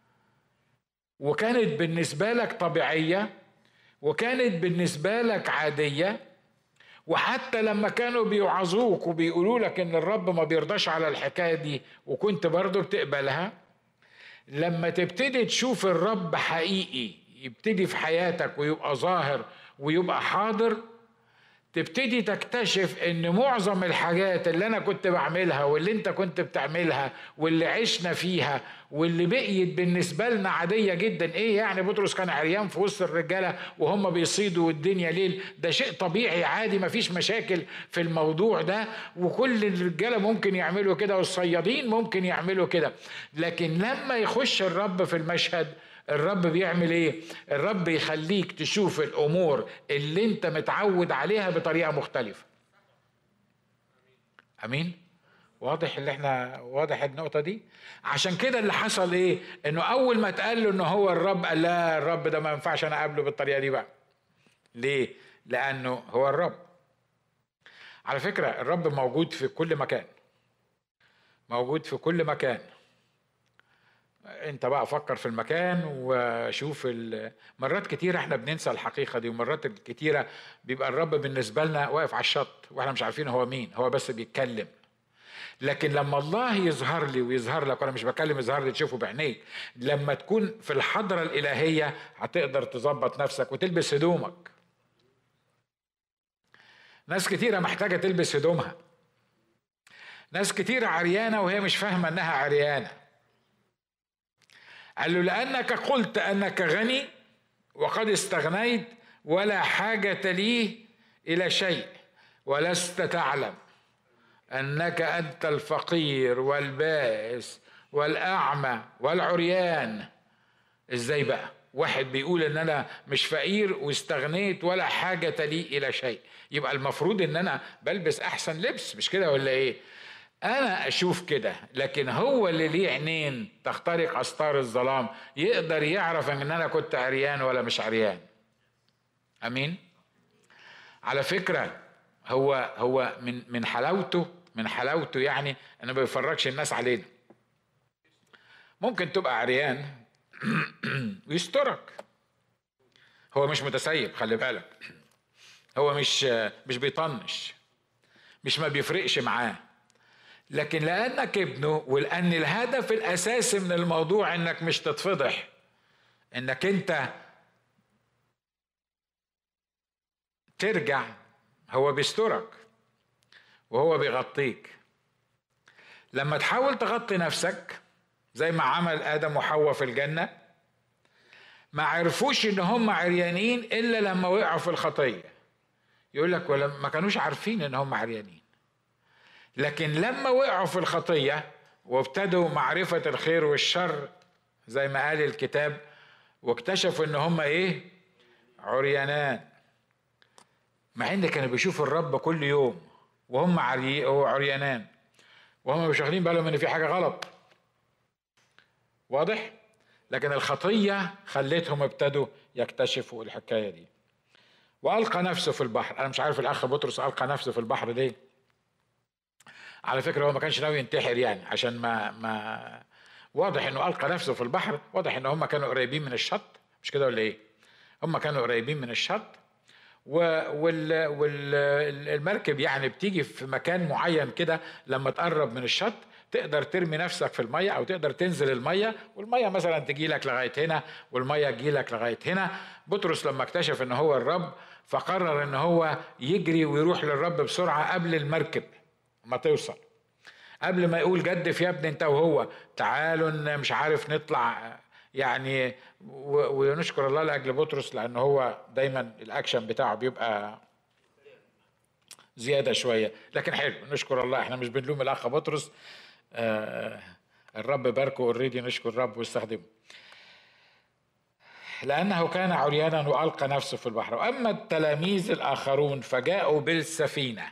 [SPEAKER 1] وكانت بالنسبة لك طبيعية وكانت بالنسبة لك عادية وحتى لما كانوا بيوعظوك وبيقولوا لك ان الرب ما بيرضاش على الحكايه دي وكنت برضه بتقبلها لما تبتدي تشوف الرب حقيقي يبتدي في حياتك ويبقى ظاهر ويبقى حاضر تبتدي تكتشف ان معظم الحاجات اللي انا كنت بعملها واللي انت كنت بتعملها واللي عشنا فيها واللي بقيت بالنسبة لنا عادية جدا ايه يعني بطرس كان عريان في وسط الرجالة وهم بيصيدوا والدنيا ليل ده شيء طبيعي عادي مفيش مشاكل في الموضوع ده وكل الرجالة ممكن يعملوا كده والصيادين ممكن يعملوا كده لكن لما يخش الرب في المشهد الرب بيعمل ايه الرب يخليك تشوف الامور اللي انت متعود عليها بطريقه مختلفه امين واضح اللي احنا واضح النقطه دي عشان كده اللي حصل ايه انه اول ما اتقال له ان هو الرب قال لا الرب ده ما ينفعش انا اقابله بالطريقه دي بقى ليه لانه هو الرب على فكره الرب موجود في كل مكان موجود في كل مكان انت بقى فكر في المكان وشوف مرات كتيرة احنا بننسى الحقيقة دي ومرات كتيرة بيبقى الرب بالنسبة لنا واقف على الشط واحنا مش عارفين هو مين هو بس بيتكلم لكن لما الله يظهر لي ويظهر لك وانا مش بكلم يظهر لي تشوفه بعينيك لما تكون في الحضرة الإلهية هتقدر تظبط نفسك وتلبس هدومك ناس كتيرة محتاجة تلبس هدومها ناس كتيرة عريانة وهي مش فاهمة انها عريانة قال له لأنك قلت أنك غني وقد استغنيت ولا حاجة لي إلى شيء ولست تعلم أنك أنت الفقير والبائس والأعمى والعريان إزاي بقى واحد بيقول ان انا مش فقير واستغنيت ولا حاجة لي الى شيء يبقى المفروض ان انا بلبس احسن لبس مش كده ولا ايه انا اشوف كده لكن هو اللي ليه عينين تخترق استار الظلام يقدر يعرف ان انا كنت عريان ولا مش عريان امين على فكره هو هو من من حلاوته من حلاوته يعني انه ما بيفرجش الناس علينا ممكن تبقى عريان ويسترك هو مش متسيب خلي بالك هو مش مش بيطنش مش ما بيفرقش معاه لكن لانك ابنه ولان الهدف الاساسي من الموضوع انك مش تتفضح انك انت ترجع هو بيسترك وهو بيغطيك لما تحاول تغطي نفسك زي ما عمل ادم وحواء في الجنه ما عرفوش ان هم عريانين الا لما وقعوا في الخطيه يقول لك ولا ما كانوش عارفين ان هم عريانين لكن لما وقعوا في الخطيه وابتدوا معرفه الخير والشر زي ما قال الكتاب واكتشفوا ان هم ايه عريانان مع ان كانوا بيشوفوا الرب كل يوم وهم عريانان وهم مش واخدين بالهم ان في حاجه غلط واضح لكن الخطيه خلتهم ابتدوا يكتشفوا الحكايه دي والقى نفسه في البحر انا مش عارف الاخ بطرس القى نفسه في البحر ليه على فكره هو ما كانش ناوي ينتحر يعني عشان ما ما واضح انه القى نفسه في البحر واضح ان هم كانوا قريبين من الشط مش كده ولا ايه هم كانوا قريبين من الشط وال والمركب يعني بتيجي في مكان معين كده لما تقرب من الشط تقدر ترمي نفسك في الميه او تقدر تنزل الميه والميه مثلا تجي لك لغايه هنا والميه تجي لك لغايه هنا بطرس لما اكتشف ان هو الرب فقرر ان هو يجري ويروح للرب بسرعه قبل المركب ما توصل قبل ما يقول جدف يا ابني انت وهو تعالوا مش عارف نطلع يعني ونشكر الله لاجل بطرس لان هو دايما الاكشن بتاعه بيبقى زياده شويه لكن حلو نشكر الله احنا مش بنلوم الاخ بطرس آه الرب باركه اوريدي نشكر الرب واستخدمه لأنه كان عريانا وألقى نفسه في البحر وأما التلاميذ الآخرون فجاءوا بالسفينة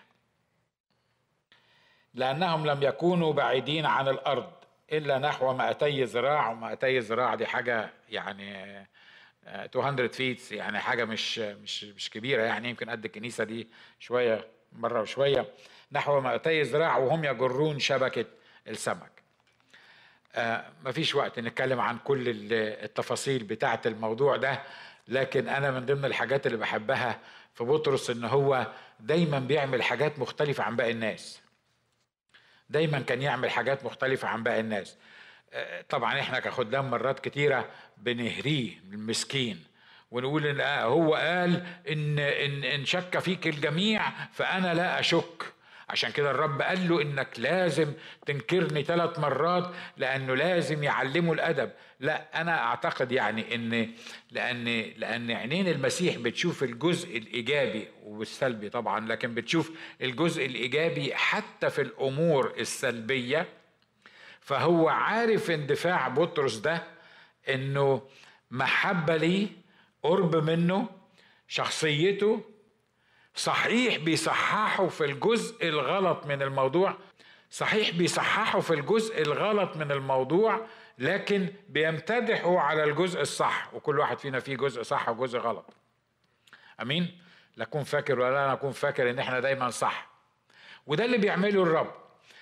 [SPEAKER 1] لأنهم لم يكونوا بعيدين عن الأرض إلا نحو 200 ذراع و200 ذراع دي حاجة يعني 200 فيت يعني حاجة مش مش مش كبيرة يعني يمكن قد الكنيسة دي شوية مرة وشوية نحو 200 ذراع وهم يجرون شبكة السمك آه مفيش وقت نتكلم عن كل التفاصيل بتاعة الموضوع ده لكن أنا من ضمن الحاجات اللي بحبها في بطرس إن هو دايما بيعمل حاجات مختلفة عن باقي الناس دايما كان يعمل حاجات مختلفة عن باقي الناس طبعا احنا كخدام مرات كتيرة بنهريه المسكين ونقول ان آه هو قال ان ان ان شك فيك الجميع فانا لا اشك عشان كده الرب قال له انك لازم تنكرني ثلاث مرات لانه لازم يعلمه الادب لا انا اعتقد يعني ان لان لان عينين المسيح بتشوف الجزء الايجابي والسلبي طبعا لكن بتشوف الجزء الايجابي حتى في الامور السلبيه فهو عارف اندفاع بطرس ده انه محبه ليه قرب منه شخصيته صحيح بيصححوا في الجزء الغلط من الموضوع صحيح بيصححوا في الجزء الغلط من الموضوع لكن بيمتدحوا على الجزء الصح وكل واحد فينا فيه جزء صح وجزء غلط امين لا اكون فاكر ولا انا اكون فاكر ان احنا دايما صح وده اللي بيعمله الرب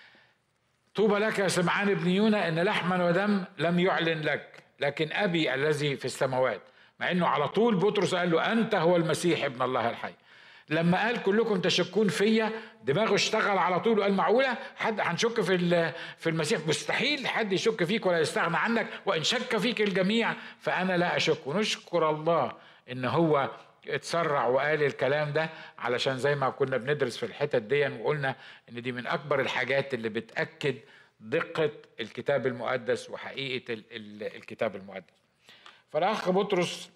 [SPEAKER 1] طوبى لك يا سمعان ابن يونا ان لحما ودم لم يعلن لك لكن ابي الذي في السماوات مع انه على طول بطرس قال له انت هو المسيح ابن الله الحي لما قال كلكم تشكون فيا دماغه اشتغل على طول وقال معقوله حد هنشك في في المسيح مستحيل حد يشك فيك ولا يستغنى عنك وان شك فيك الجميع فانا لا اشك ونشكر الله ان هو اتسرع وقال الكلام ده علشان زي ما كنا بندرس في الحتت دي وقلنا ان دي من اكبر الحاجات اللي بتاكد دقه الكتاب المقدس وحقيقه الكتاب المقدس فالاخ بطرس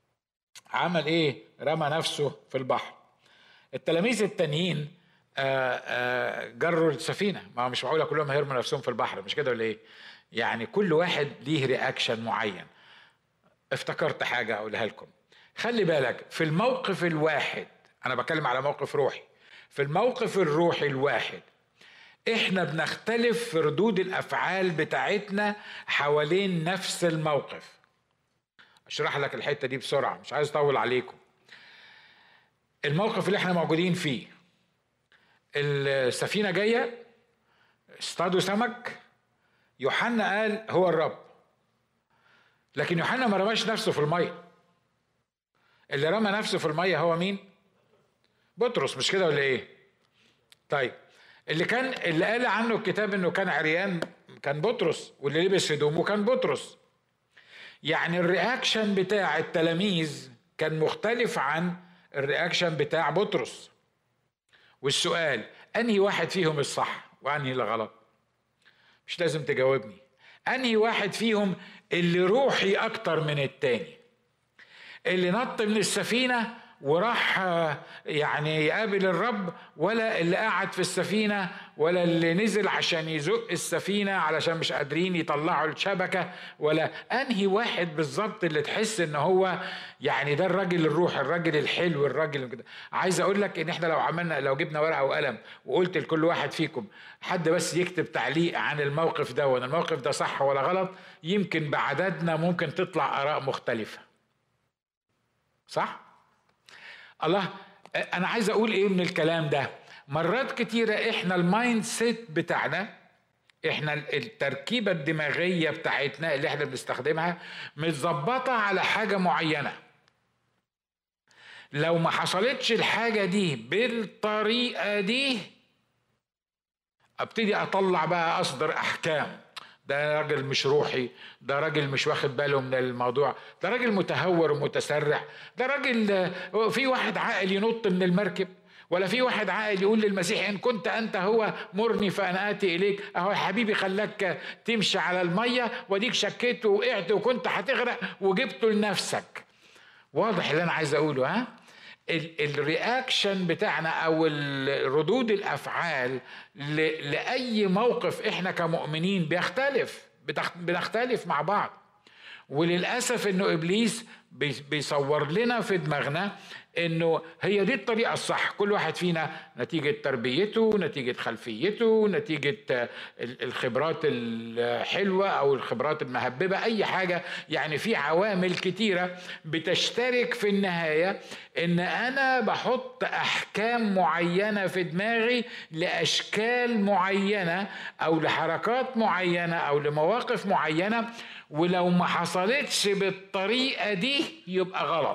[SPEAKER 1] عمل ايه رمى نفسه في البحر التلاميذ التانيين آه، آه، جروا السفينه ما مش معقوله كلهم هيرموا نفسهم في البحر مش كده ولا ايه يعني كل واحد ليه رياكشن معين افتكرت حاجه اقولها لكم خلي بالك في الموقف الواحد انا بتكلم على موقف روحي في الموقف الروحي الواحد احنا بنختلف في ردود الافعال بتاعتنا حوالين نفس الموقف اشرح لك الحته دي بسرعه مش عايز اطول عليكم الموقف اللي احنا موجودين فيه السفينة جاية اصطادوا سمك يوحنا قال هو الرب لكن يوحنا ما رماش نفسه في المية اللي رمى نفسه في المية هو مين؟ بطرس مش كده ولا ايه؟ طيب اللي كان اللي قال عنه الكتاب انه كان عريان كان بطرس واللي لبس هدومه كان بطرس يعني الرياكشن بتاع التلاميذ كان مختلف عن الرياكشن بتاع بطرس والسؤال انهي واحد فيهم الصح وانهي الغلط مش لازم تجاوبني انهي واحد فيهم اللي روحي اكتر من التاني اللي نط من السفينه وراح يعني يقابل الرب ولا اللي قاعد في السفينه ولا اللي نزل عشان يزق السفينه علشان مش قادرين يطلعوا الشبكه ولا انهي واحد بالظبط اللي تحس ان هو يعني ده الراجل الروح الراجل الحلو الراجل كده عايز اقول لك ان احنا لو عملنا لو جبنا ورقه وقلم وقلت لكل واحد فيكم حد بس يكتب تعليق عن الموقف ده وان الموقف ده صح ولا غلط يمكن بعددنا ممكن تطلع اراء مختلفه صح الله انا عايز اقول ايه من الكلام ده مرات كتيره احنا المايند سيت بتاعنا احنا التركيبه الدماغيه بتاعتنا اللي احنا بنستخدمها متظبطه على حاجه معينه لو ما حصلتش الحاجه دي بالطريقه دي ابتدي اطلع بقى اصدر احكام ده راجل مش روحي ده راجل مش واخد باله من الموضوع ده راجل متهور ومتسرع ده راجل في واحد عاقل ينط من المركب ولا في واحد عاقل يقول للمسيح ان كنت انت هو مرني فانا اتي اليك اهو يا حبيبي خلاك تمشي على الميه واديك شكيت وقعت وكنت هتغرق وجبته لنفسك واضح اللي انا عايز اقوله ها الرياكشن بتاعنا او ردود الافعال لاي موقف احنا كمؤمنين بيختلف بنختلف مع بعض وللاسف انه ابليس بيصور لنا في دماغنا انه هي دي الطريقه الصح كل واحد فينا نتيجه تربيته نتيجه خلفيته نتيجه الخبرات الحلوه او الخبرات المهببه اي حاجه يعني في عوامل كتيره بتشترك في النهايه ان انا بحط احكام معينه في دماغي لاشكال معينه او لحركات معينه او لمواقف معينه ولو ما حصلتش بالطريقه دي يبقى غلط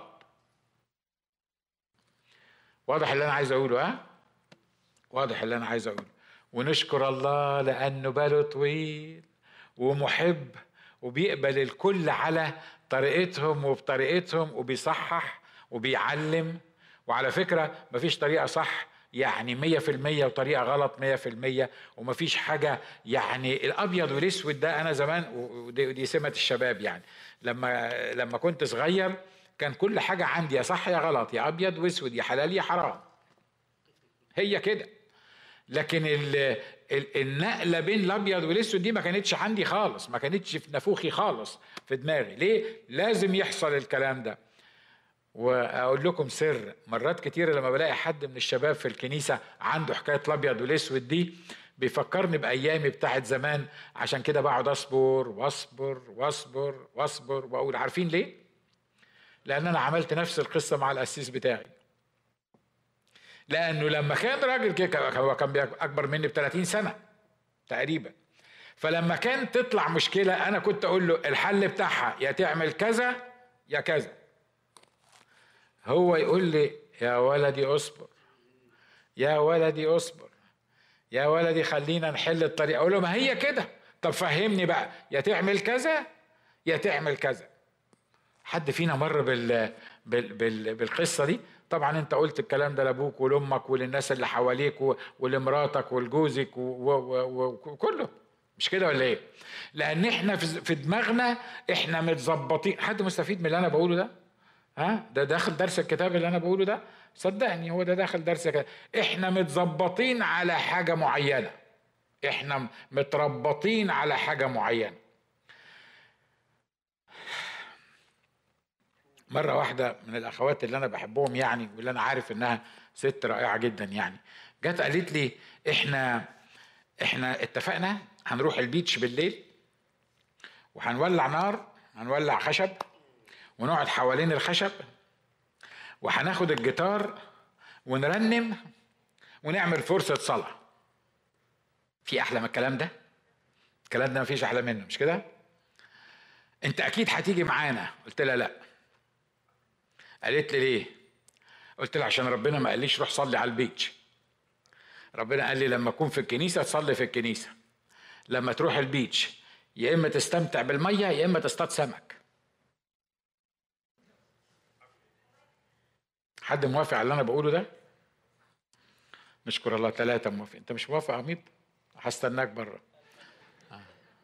[SPEAKER 1] واضح اللي انا عايز اقوله ها واضح اللي انا عايز اقوله ونشكر الله لانه باله طويل ومحب وبيقبل الكل على طريقتهم وبطريقتهم وبيصحح وبيعلم وعلى فكرة مفيش طريقة صح يعني مية في المية وطريقة غلط مية في المية ومفيش حاجة يعني الأبيض والأسود ده أنا زمان ودي سمة الشباب يعني لما لما كنت صغير كان كل حاجة عندي يا صح يا غلط يا أبيض وأسود يا حلال يا حرام هي كده لكن ال النقله بين الابيض والاسود دي ما كانتش عندي خالص ما كانتش في نافوخي خالص في دماغي ليه لازم يحصل الكلام ده واقول لكم سر مرات كتيره لما بلاقي حد من الشباب في الكنيسه عنده حكايه الابيض والاسود دي بيفكرني بايامي بتاعت زمان عشان كده بقعد اصبر واصبر واصبر واصبر واقول عارفين ليه لان انا عملت نفس القصه مع الاسيس بتاعي لانه لما كان راجل كده هو كان اكبر مني ب 30 سنه تقريبا فلما كانت تطلع مشكله انا كنت اقول له الحل بتاعها يا تعمل كذا يا كذا هو يقول لي يا ولدي اصبر يا ولدي اصبر يا ولدي خلينا نحل الطريقه اقول له ما هي كده طب فهمني بقى يا تعمل كذا يا تعمل كذا حد فينا مر بال... بال... بال... بالقصه دي طبعا انت قلت الكلام ده لابوك ولامك وللناس اللي حواليك ولمراتك ولجوزك وكله مش كده ولا ايه لان احنا في دماغنا احنا متظبطين حد مستفيد من اللي انا بقوله ده ها ده داخل درس الكتاب اللي انا بقوله ده صدقني هو ده داخل درس الكتاب احنا متظبطين على حاجه معينه احنا متربطين على حاجه معينه مرة واحدة من الأخوات اللي أنا بحبهم يعني واللي أنا عارف إنها ست رائعة جدا يعني جت قالت لي إحنا إحنا اتفقنا هنروح البيتش بالليل وهنولع نار هنولع خشب ونقعد حوالين الخشب وهناخد الجيتار ونرنم ونعمل فرصة صلاة في أحلى من الكلام ده الكلام ده مفيش أحلى منه مش كده أنت أكيد هتيجي معانا قلت لها لأ قالت لي ليه قلت لها عشان ربنا ما قاليش روح صلي على البيتش ربنا قال لي لما اكون في الكنيسه تصلي في الكنيسه لما تروح البيتش يا اما تستمتع بالميه يا اما تصطاد سمك حد موافق على اللي انا بقوله ده نشكر الله ثلاثة موافق انت مش موافق يا عميد هستناك بره آه.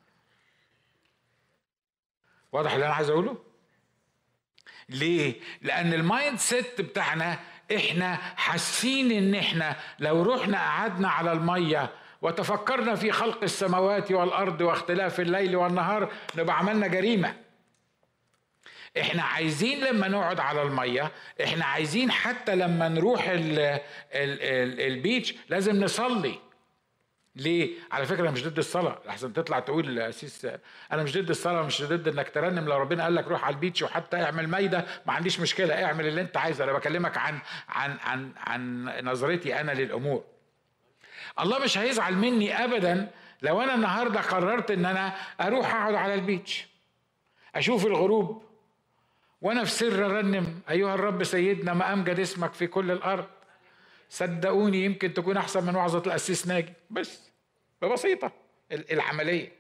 [SPEAKER 1] واضح اللي انا عايز اقوله ليه؟ لأن المايند سيت بتاعنا احنا حاسين ان احنا لو رحنا قعدنا على الميه وتفكرنا في خلق السماوات والارض واختلاف الليل والنهار نبقى عملنا جريمه احنا عايزين لما نقعد على الميه احنا عايزين حتى لما نروح ال ال ال البيتش لازم نصلي ليه؟ على فكره انا مش ضد الصلاه احسن تطلع تقول اسيس انا مش ضد الصلاه مش ضد انك ترنم لو ربنا قال لك روح على البيتش وحتى اعمل مايده ما عنديش مشكله اعمل اللي انت عايزه انا بكلمك عن عن عن عن نظرتي انا للامور الله مش هيزعل مني ابدا لو انا النهارده قررت ان انا اروح اقعد على البيتش اشوف الغروب وانا في سر ارنم ايها الرب سيدنا ما امجد اسمك في كل الارض صدقوني يمكن تكون احسن من وعظه الاسيس ناجي بس ببسيطه العمليه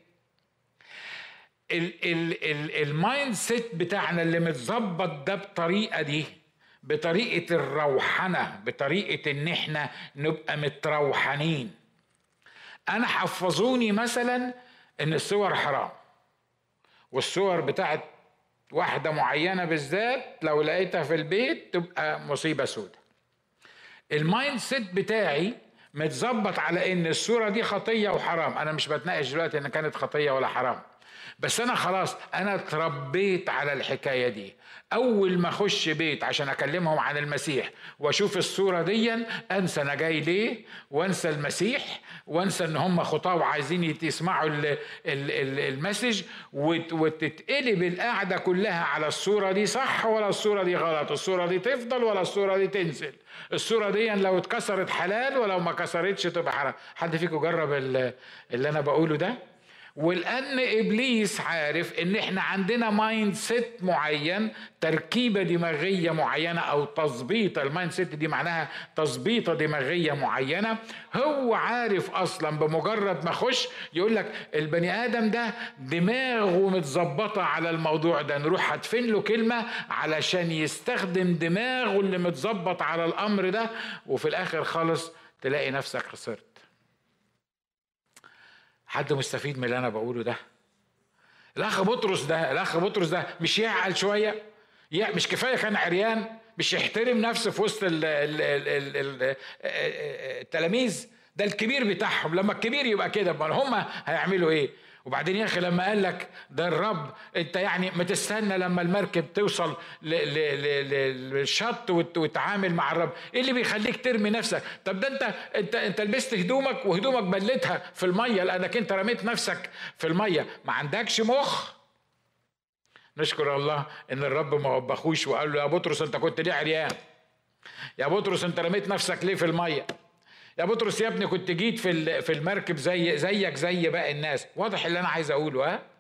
[SPEAKER 1] المايند سيت بتاعنا اللي متظبط ده بطريقه دي بطريقه الروحنه بطريقه ان احنا نبقى متروحنين انا حفظوني مثلا ان الصور حرام والصور بتاعت واحده معينه بالذات لو لقيتها في البيت تبقى مصيبه سودة المايند سيت بتاعي متظبط على ان الصوره دي خطيه وحرام انا مش بتناقش دلوقتي ان كانت خطيه ولا حرام بس انا خلاص انا اتربيت على الحكايه دي اول ما اخش بيت عشان اكلمهم عن المسيح واشوف الصوره دي انسى انا جاي ليه وانسى المسيح وانسى ان هم خطاه وعايزين يسمعوا المسج وتتقلب القعده كلها على الصوره دي صح ولا الصوره دي غلط الصوره دي تفضل ولا الصوره دي تنزل الصوره دي لو اتكسرت حلال ولو ما كسرتش تبقى حرام حد فيكم جرب اللي انا بقوله ده ولان ابليس عارف ان احنا عندنا مايند سيت معين تركيبه دماغيه معينه او تظبيط المايند سيت دي معناها تظبيطه دماغيه معينه هو عارف اصلا بمجرد ما اخش يقول لك البني ادم ده دماغه متظبطه على الموضوع ده نروح هدفن له كلمه علشان يستخدم دماغه اللي متظبط على الامر ده وفي الاخر خالص تلاقي نفسك خسرت حد مستفيد من اللي انا بقوله ده الاخ بطرس ده الاخ بطرس ده مش يعقل شويه مش كفايه كان عريان مش يحترم نفسه في وسط التلاميذ ده الكبير بتاعهم لما الكبير يبقى كده امال هم هيعملوا ايه وبعدين يا اخي لما قال لك ده الرب انت يعني ما تستنى لما المركب توصل للشط وتعامل مع الرب ايه اللي بيخليك ترمي نفسك طب ده انت انت انت لبست هدومك وهدومك بلتها في الميه لانك انت رميت نفسك في الميه ما عندكش مخ نشكر الله ان الرب ما وبخوش وقال له يا بطرس انت كنت ليه عريان يا بطرس انت رميت نفسك ليه في الميه يا بطرس يا ابني كنت جيت في في المركب زي زيك زي باقي الناس واضح اللي انا عايز اقوله ها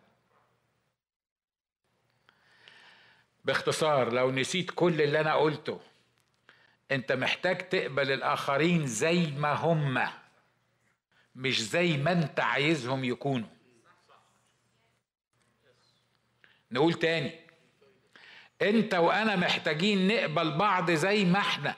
[SPEAKER 1] باختصار لو نسيت كل اللي انا قلته انت محتاج تقبل الاخرين زي ما هم مش زي ما انت عايزهم يكونوا نقول تاني انت وانا محتاجين نقبل بعض زي ما احنا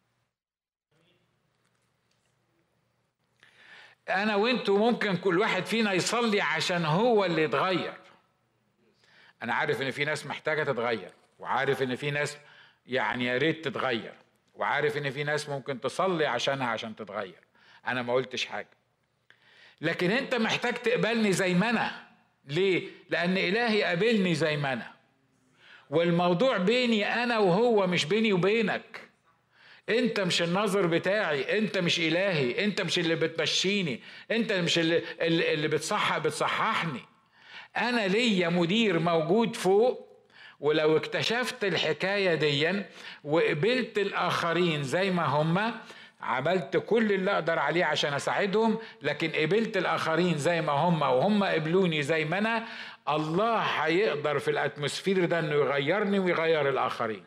[SPEAKER 1] انا وانتوا ممكن كل واحد فينا يصلي عشان هو اللي يتغير انا عارف ان في ناس محتاجه تتغير وعارف ان في ناس يعني يا ريت تتغير وعارف ان في ناس ممكن تصلي عشانها عشان تتغير انا ما قلتش حاجه لكن انت محتاج تقبلني زي ما انا ليه لان الهي قابلني زي ما انا والموضوع بيني انا وهو مش بيني وبينك انت مش النظر بتاعي انت مش الهي انت مش اللي بتمشيني انت مش اللي اللي بتصحح بتصححني انا ليا مدير موجود فوق ولو اكتشفت الحكاية دي وقبلت الآخرين زي ما هم عملت كل اللي أقدر عليه عشان أساعدهم لكن قبلت الآخرين زي ما هم وهم قبلوني زي ما أنا الله هيقدر في الأتموسفير ده إنه يغيرني ويغير الآخرين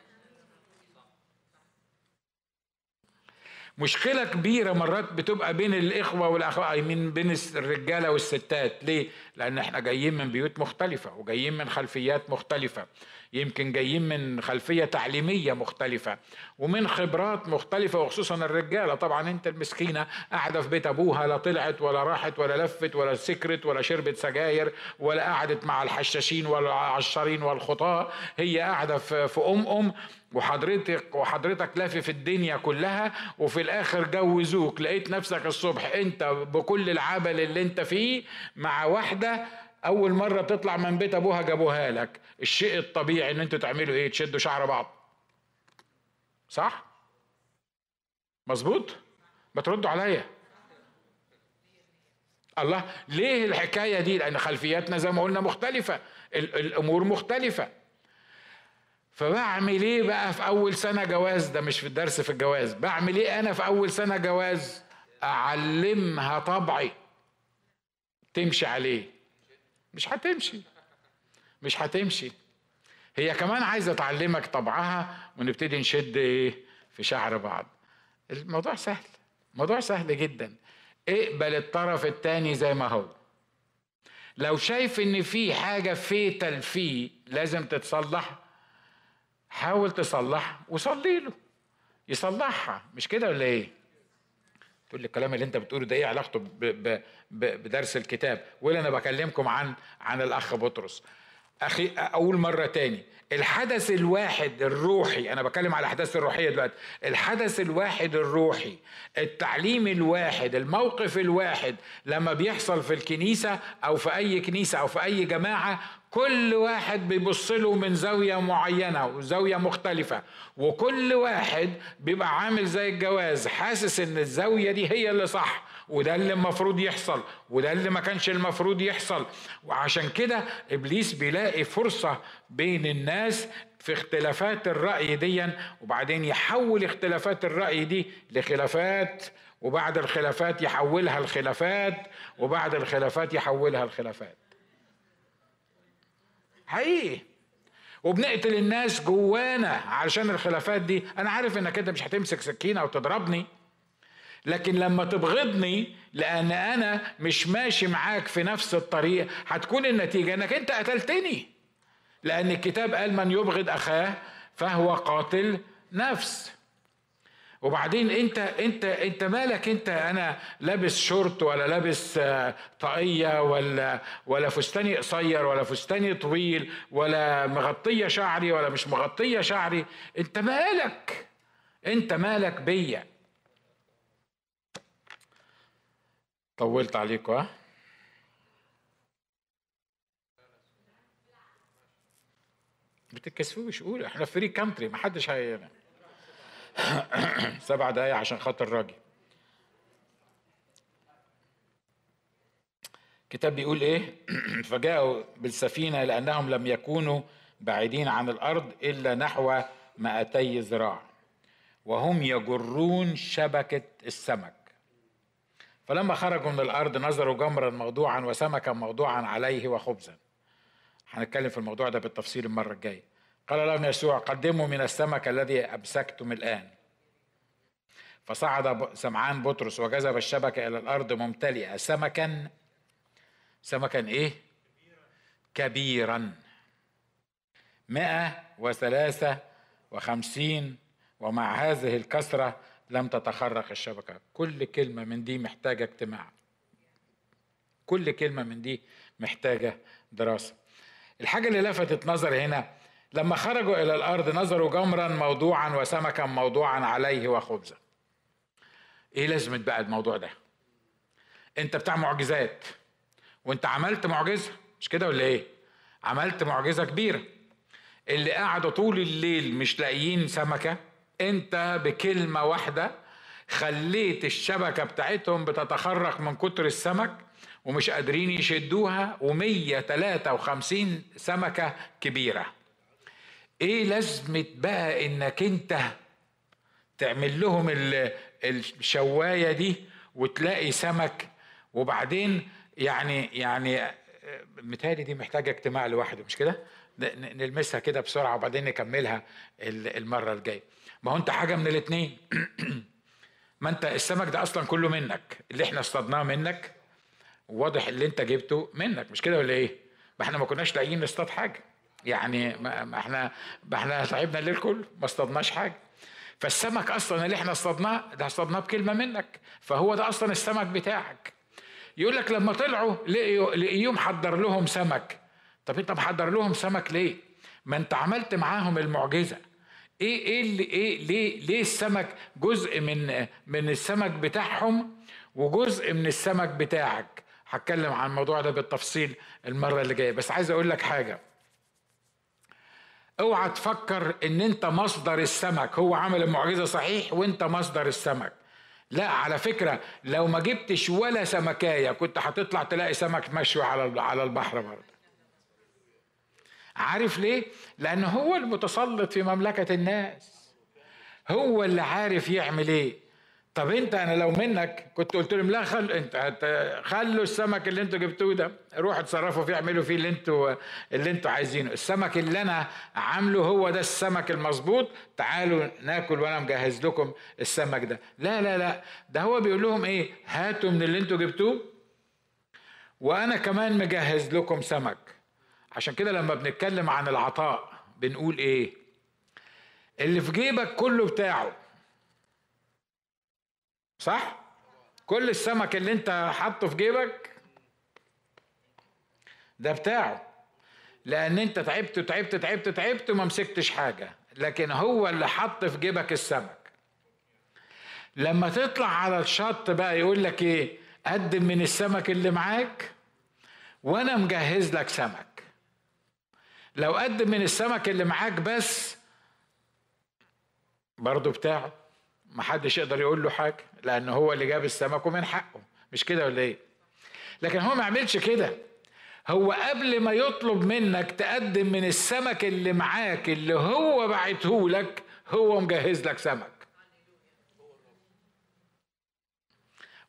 [SPEAKER 1] مشكلة كبيرة مرات بتبقى بين الإخوة والأخوات من بين الرجالة والستات ليه؟ لأن احنا جايين من بيوت مختلفة وجايين من خلفيات مختلفة يمكن جايين من خلفية تعليمية مختلفة ومن خبرات مختلفة وخصوصا الرجالة طبعا انت المسكينة قاعدة في بيت أبوها لا طلعت ولا راحت ولا لفت ولا سكرت ولا شربت سجاير ولا قعدت مع الحشاشين ولا العشارين والخطاة هي قاعدة في أم أم وحضرتك وحضرتك لافي في الدنيا كلها وفي الاخر جوزوك لقيت نفسك الصبح انت بكل العبل اللي انت فيه مع واحده اول مره تطلع من بيت ابوها جابوها لك الشيء الطبيعي ان انتوا تعملوا ايه تشدوا شعر بعض صح مظبوط ما تردوا عليا الله ليه الحكايه دي لان خلفياتنا زي ما قلنا مختلفه الامور مختلفه فبعمل ايه بقى في اول سنه جواز ده مش في الدرس في الجواز بعمل ايه انا في اول سنه جواز اعلمها طبعي تمشي عليه مش هتمشي مش هتمشي هي كمان عايزه تعلمك طبعها ونبتدي نشد ايه في شعر بعض الموضوع سهل موضوع سهل جدا اقبل الطرف التاني زي ما هو لو شايف ان في حاجه فيتل فيه لازم تتصلح حاول تصلح وصلي له يصلحها مش كده ولا ايه تقول لي الكلام اللي انت بتقوله ده ايه علاقته ب ب ب بدرس الكتاب ولا انا بكلمكم عن عن الاخ بطرس اخي اقول مره تاني الحدث الواحد الروحي انا بتكلم على الاحداث الروحيه دلوقتي الحدث الواحد الروحي التعليم الواحد الموقف الواحد لما بيحصل في الكنيسه او في اي كنيسه او في اي جماعه كل واحد بيبص له من زاوية معينة وزاوية مختلفة وكل واحد بيبقى عامل زي الجواز حاسس ان الزاوية دي هي اللي صح وده اللي المفروض يحصل وده اللي ما كانش المفروض يحصل وعشان كده ابليس بيلاقي فرصة بين الناس في اختلافات الرأي دي وبعدين يحول اختلافات الرأي دي لخلافات وبعد الخلافات يحولها الخلافات وبعد الخلافات يحولها الخلافات حقيقي وبنقتل الناس جوانا علشان الخلافات دي انا عارف انك انت مش هتمسك سكينه وتضربني لكن لما تبغضني لان انا مش ماشي معاك في نفس الطريق هتكون النتيجه انك انت قتلتني لان الكتاب قال من يبغض اخاه فهو قاتل نفس وبعدين انت انت انت مالك انت انا لابس شورت ولا لابس آه، طاقيه ولا ولا فستاني قصير ولا فستاني طويل ولا مغطيه شعري ولا مش مغطيه شعري انت مالك انت مالك بيا طولت عليكم ها بتتكسفوش قول احنا فري كانتري ما حدش هي سبع دقايق عشان خاطر راجل الكتاب بيقول ايه فجاءوا بالسفينه لانهم لم يكونوا بعيدين عن الارض الا نحو 200 ذراع وهم يجرون شبكه السمك فلما خرجوا من الارض نظروا جمرا موضوعا وسمكا موضوعا عليه وخبزا هنتكلم في الموضوع ده بالتفصيل المره الجايه قال لهم يسوع قدموا من السمك الذي امسكتم الان فصعد سمعان بطرس وجذب الشبكه الى الارض ممتلئه سمكا سمكا ايه كبيرا مئة وثلاثة وخمسين ومع هذه الكثرة لم تتخرق الشبكة كل كلمة من دي محتاجة اجتماع كل كلمة من دي محتاجة دراسة الحاجة اللي لفتت نظري هنا لما خرجوا إلى الأرض نظروا جمرا موضوعا وسمكا موضوعا عليه وخبزا إيه لازمة بقى الموضوع ده أنت بتاع معجزات وأنت عملت معجزة مش كده ولا إيه عملت معجزة كبيرة اللي قعدوا طول الليل مش لاقيين سمكة أنت بكلمة واحدة خليت الشبكة بتاعتهم بتتخرق من كتر السمك ومش قادرين يشدوها و153 سمكة كبيرة ايه لازمة بقى انك انت تعمل لهم الشواية دي وتلاقي سمك وبعدين يعني يعني متهيألي دي محتاجة اجتماع لوحده مش كده؟ نلمسها كده بسرعة وبعدين نكملها المرة الجاية ما هو انت حاجة من الاتنين ما انت السمك ده اصلا كله منك اللي احنا اصطادناه منك واضح اللي انت جبته منك مش كده ولا ايه؟ ما احنا ما كناش لاقيين نصطاد حاجه يعني ما احنا ما احنا تعبنا الليل كله ما اصطادناش حاجه فالسمك اصلا اللي احنا اصطادناه ده اصطادناه بكلمه منك فهو ده اصلا السمك بتاعك يقول لك لما طلعوا لقيوا لقيوم حضر لهم سمك طب انت محضر لهم سمك ليه؟ ما انت عملت معاهم المعجزه ايه ايه اللي ايه ليه ليه السمك جزء من من السمك بتاعهم وجزء من السمك بتاعك هتكلم عن الموضوع ده بالتفصيل المره اللي جايه بس عايز اقول لك حاجه اوعى تفكر ان انت مصدر السمك هو عمل المعجزه صحيح وانت مصدر السمك لا على فكره لو ما جبتش ولا سمكايه كنت هتطلع تلاقي سمك مشوي على على البحر برضه عارف ليه لان هو المتسلط في مملكه الناس هو اللي عارف يعمل ايه طب انت انا لو منك كنت قلت لهم لا خل انت خلوا السمك اللي انتوا جبتوه ده روحوا اتصرفوا فيه اعملوا فيه اللي انتوا اللي انتوا عايزينه السمك اللي انا عامله هو ده السمك المظبوط تعالوا ناكل وانا مجهز لكم السمك ده لا لا لا ده هو بيقول لهم ايه هاتوا من اللي انتوا جبتوه وانا كمان مجهز لكم سمك عشان كده لما بنتكلم عن العطاء بنقول ايه اللي في جيبك كله بتاعه صح كل السمك اللي انت حاطه في جيبك ده بتاعه لان انت تعبت تعبت تعبت تعبت وما مسكتش حاجه لكن هو اللي حط في جيبك السمك لما تطلع على الشط بقى يقول لك ايه قدم من السمك اللي معاك وانا مجهز لك سمك لو قدم من السمك اللي معاك بس برضه بتاعه محدش يقدر يقول له حاجه لان هو اللي جاب السمك ومن حقه مش كده ولا ايه لكن هو ما عملش كده هو قبل ما يطلب منك تقدم من السمك اللي معاك اللي هو بعته لك هو مجهز لك سمك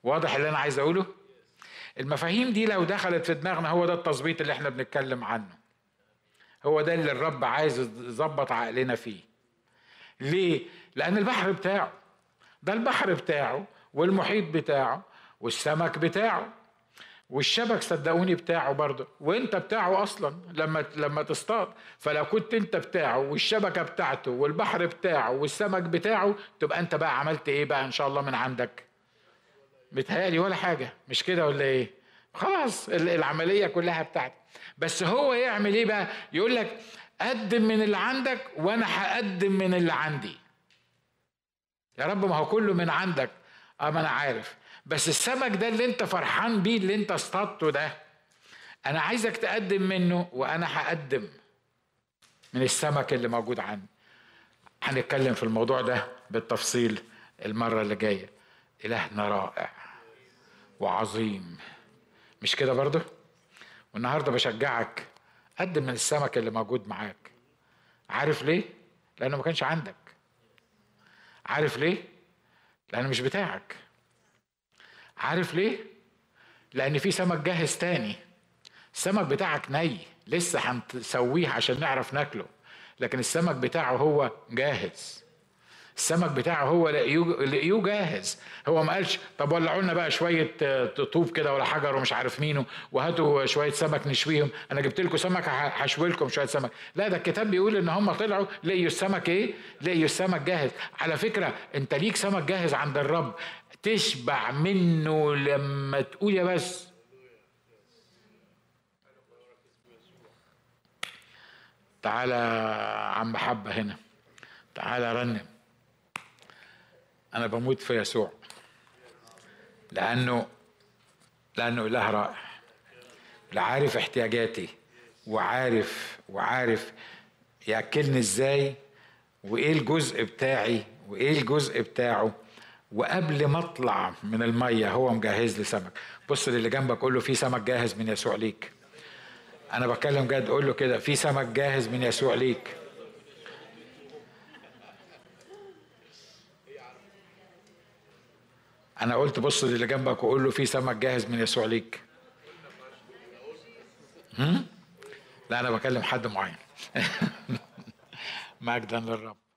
[SPEAKER 1] واضح اللي انا عايز اقوله المفاهيم دي لو دخلت في دماغنا هو ده التظبيط اللي احنا بنتكلم عنه هو ده اللي الرب عايز يظبط عقلنا فيه ليه لان البحر بتاعه ده البحر بتاعه والمحيط بتاعه والسمك بتاعه والشبك صدقوني بتاعه برضه وانت بتاعه اصلا لما لما تصطاد فلو كنت انت بتاعه والشبكه بتاعته والبحر بتاعه والسمك بتاعه تبقى انت بقى عملت ايه بقى ان شاء الله من عندك متهيألي ولا حاجه مش كده ولا ايه خلاص العمليه كلها بتاعتك بس هو يعمل ايه بقى يقول لك قدم من اللي عندك وانا هقدم من اللي عندي يا رب ما هو كله من عندك اه ما انا عارف بس السمك ده اللي انت فرحان بيه اللي انت اصطادته ده انا عايزك تقدم منه وانا هقدم من السمك اللي موجود عندي هنتكلم في الموضوع ده بالتفصيل المره اللي جايه الهنا رائع وعظيم مش كده برضه والنهارده بشجعك قدم من السمك اللي موجود معاك عارف ليه لانه ما كانش عندك عارف ليه لانه مش بتاعك عارف ليه لان في سمك جاهز تاني السمك بتاعك ني لسه هنسويه عشان نعرف ناكله لكن السمك بتاعه هو جاهز السمك بتاعه هو لقيوه جاهز هو ما قالش طب ولعوا لنا بقى شويه طوب كده ولا حجر ومش عارف مينه وهاتوا شويه سمك نشويهم انا جبت لكم سمك هشوي لكم شويه سمك لا ده الكتاب بيقول ان هم طلعوا لقيوا السمك ايه لقيوا السمك جاهز على فكره انت ليك سمك جاهز عند الرب تشبع منه لما تقول يا بس تعالى عم حبة هنا تعالى رنم أنا بموت في يسوع لأنه لأنه إله رائع لا عارف احتياجاتي وعارف وعارف ياكلني ازاي وايه الجزء بتاعي وايه الجزء بتاعه وقبل ما اطلع من الميه هو مجهز لي سمك بص للي جنبك قول له في سمك جاهز من يسوع ليك انا بتكلم جد قول له كده في سمك جاهز من يسوع ليك انا قلت بص للي جنبك وقول له في سمك جاهز من يسوع ليك هم؟ لا انا بكلم حد معين مجدا للرب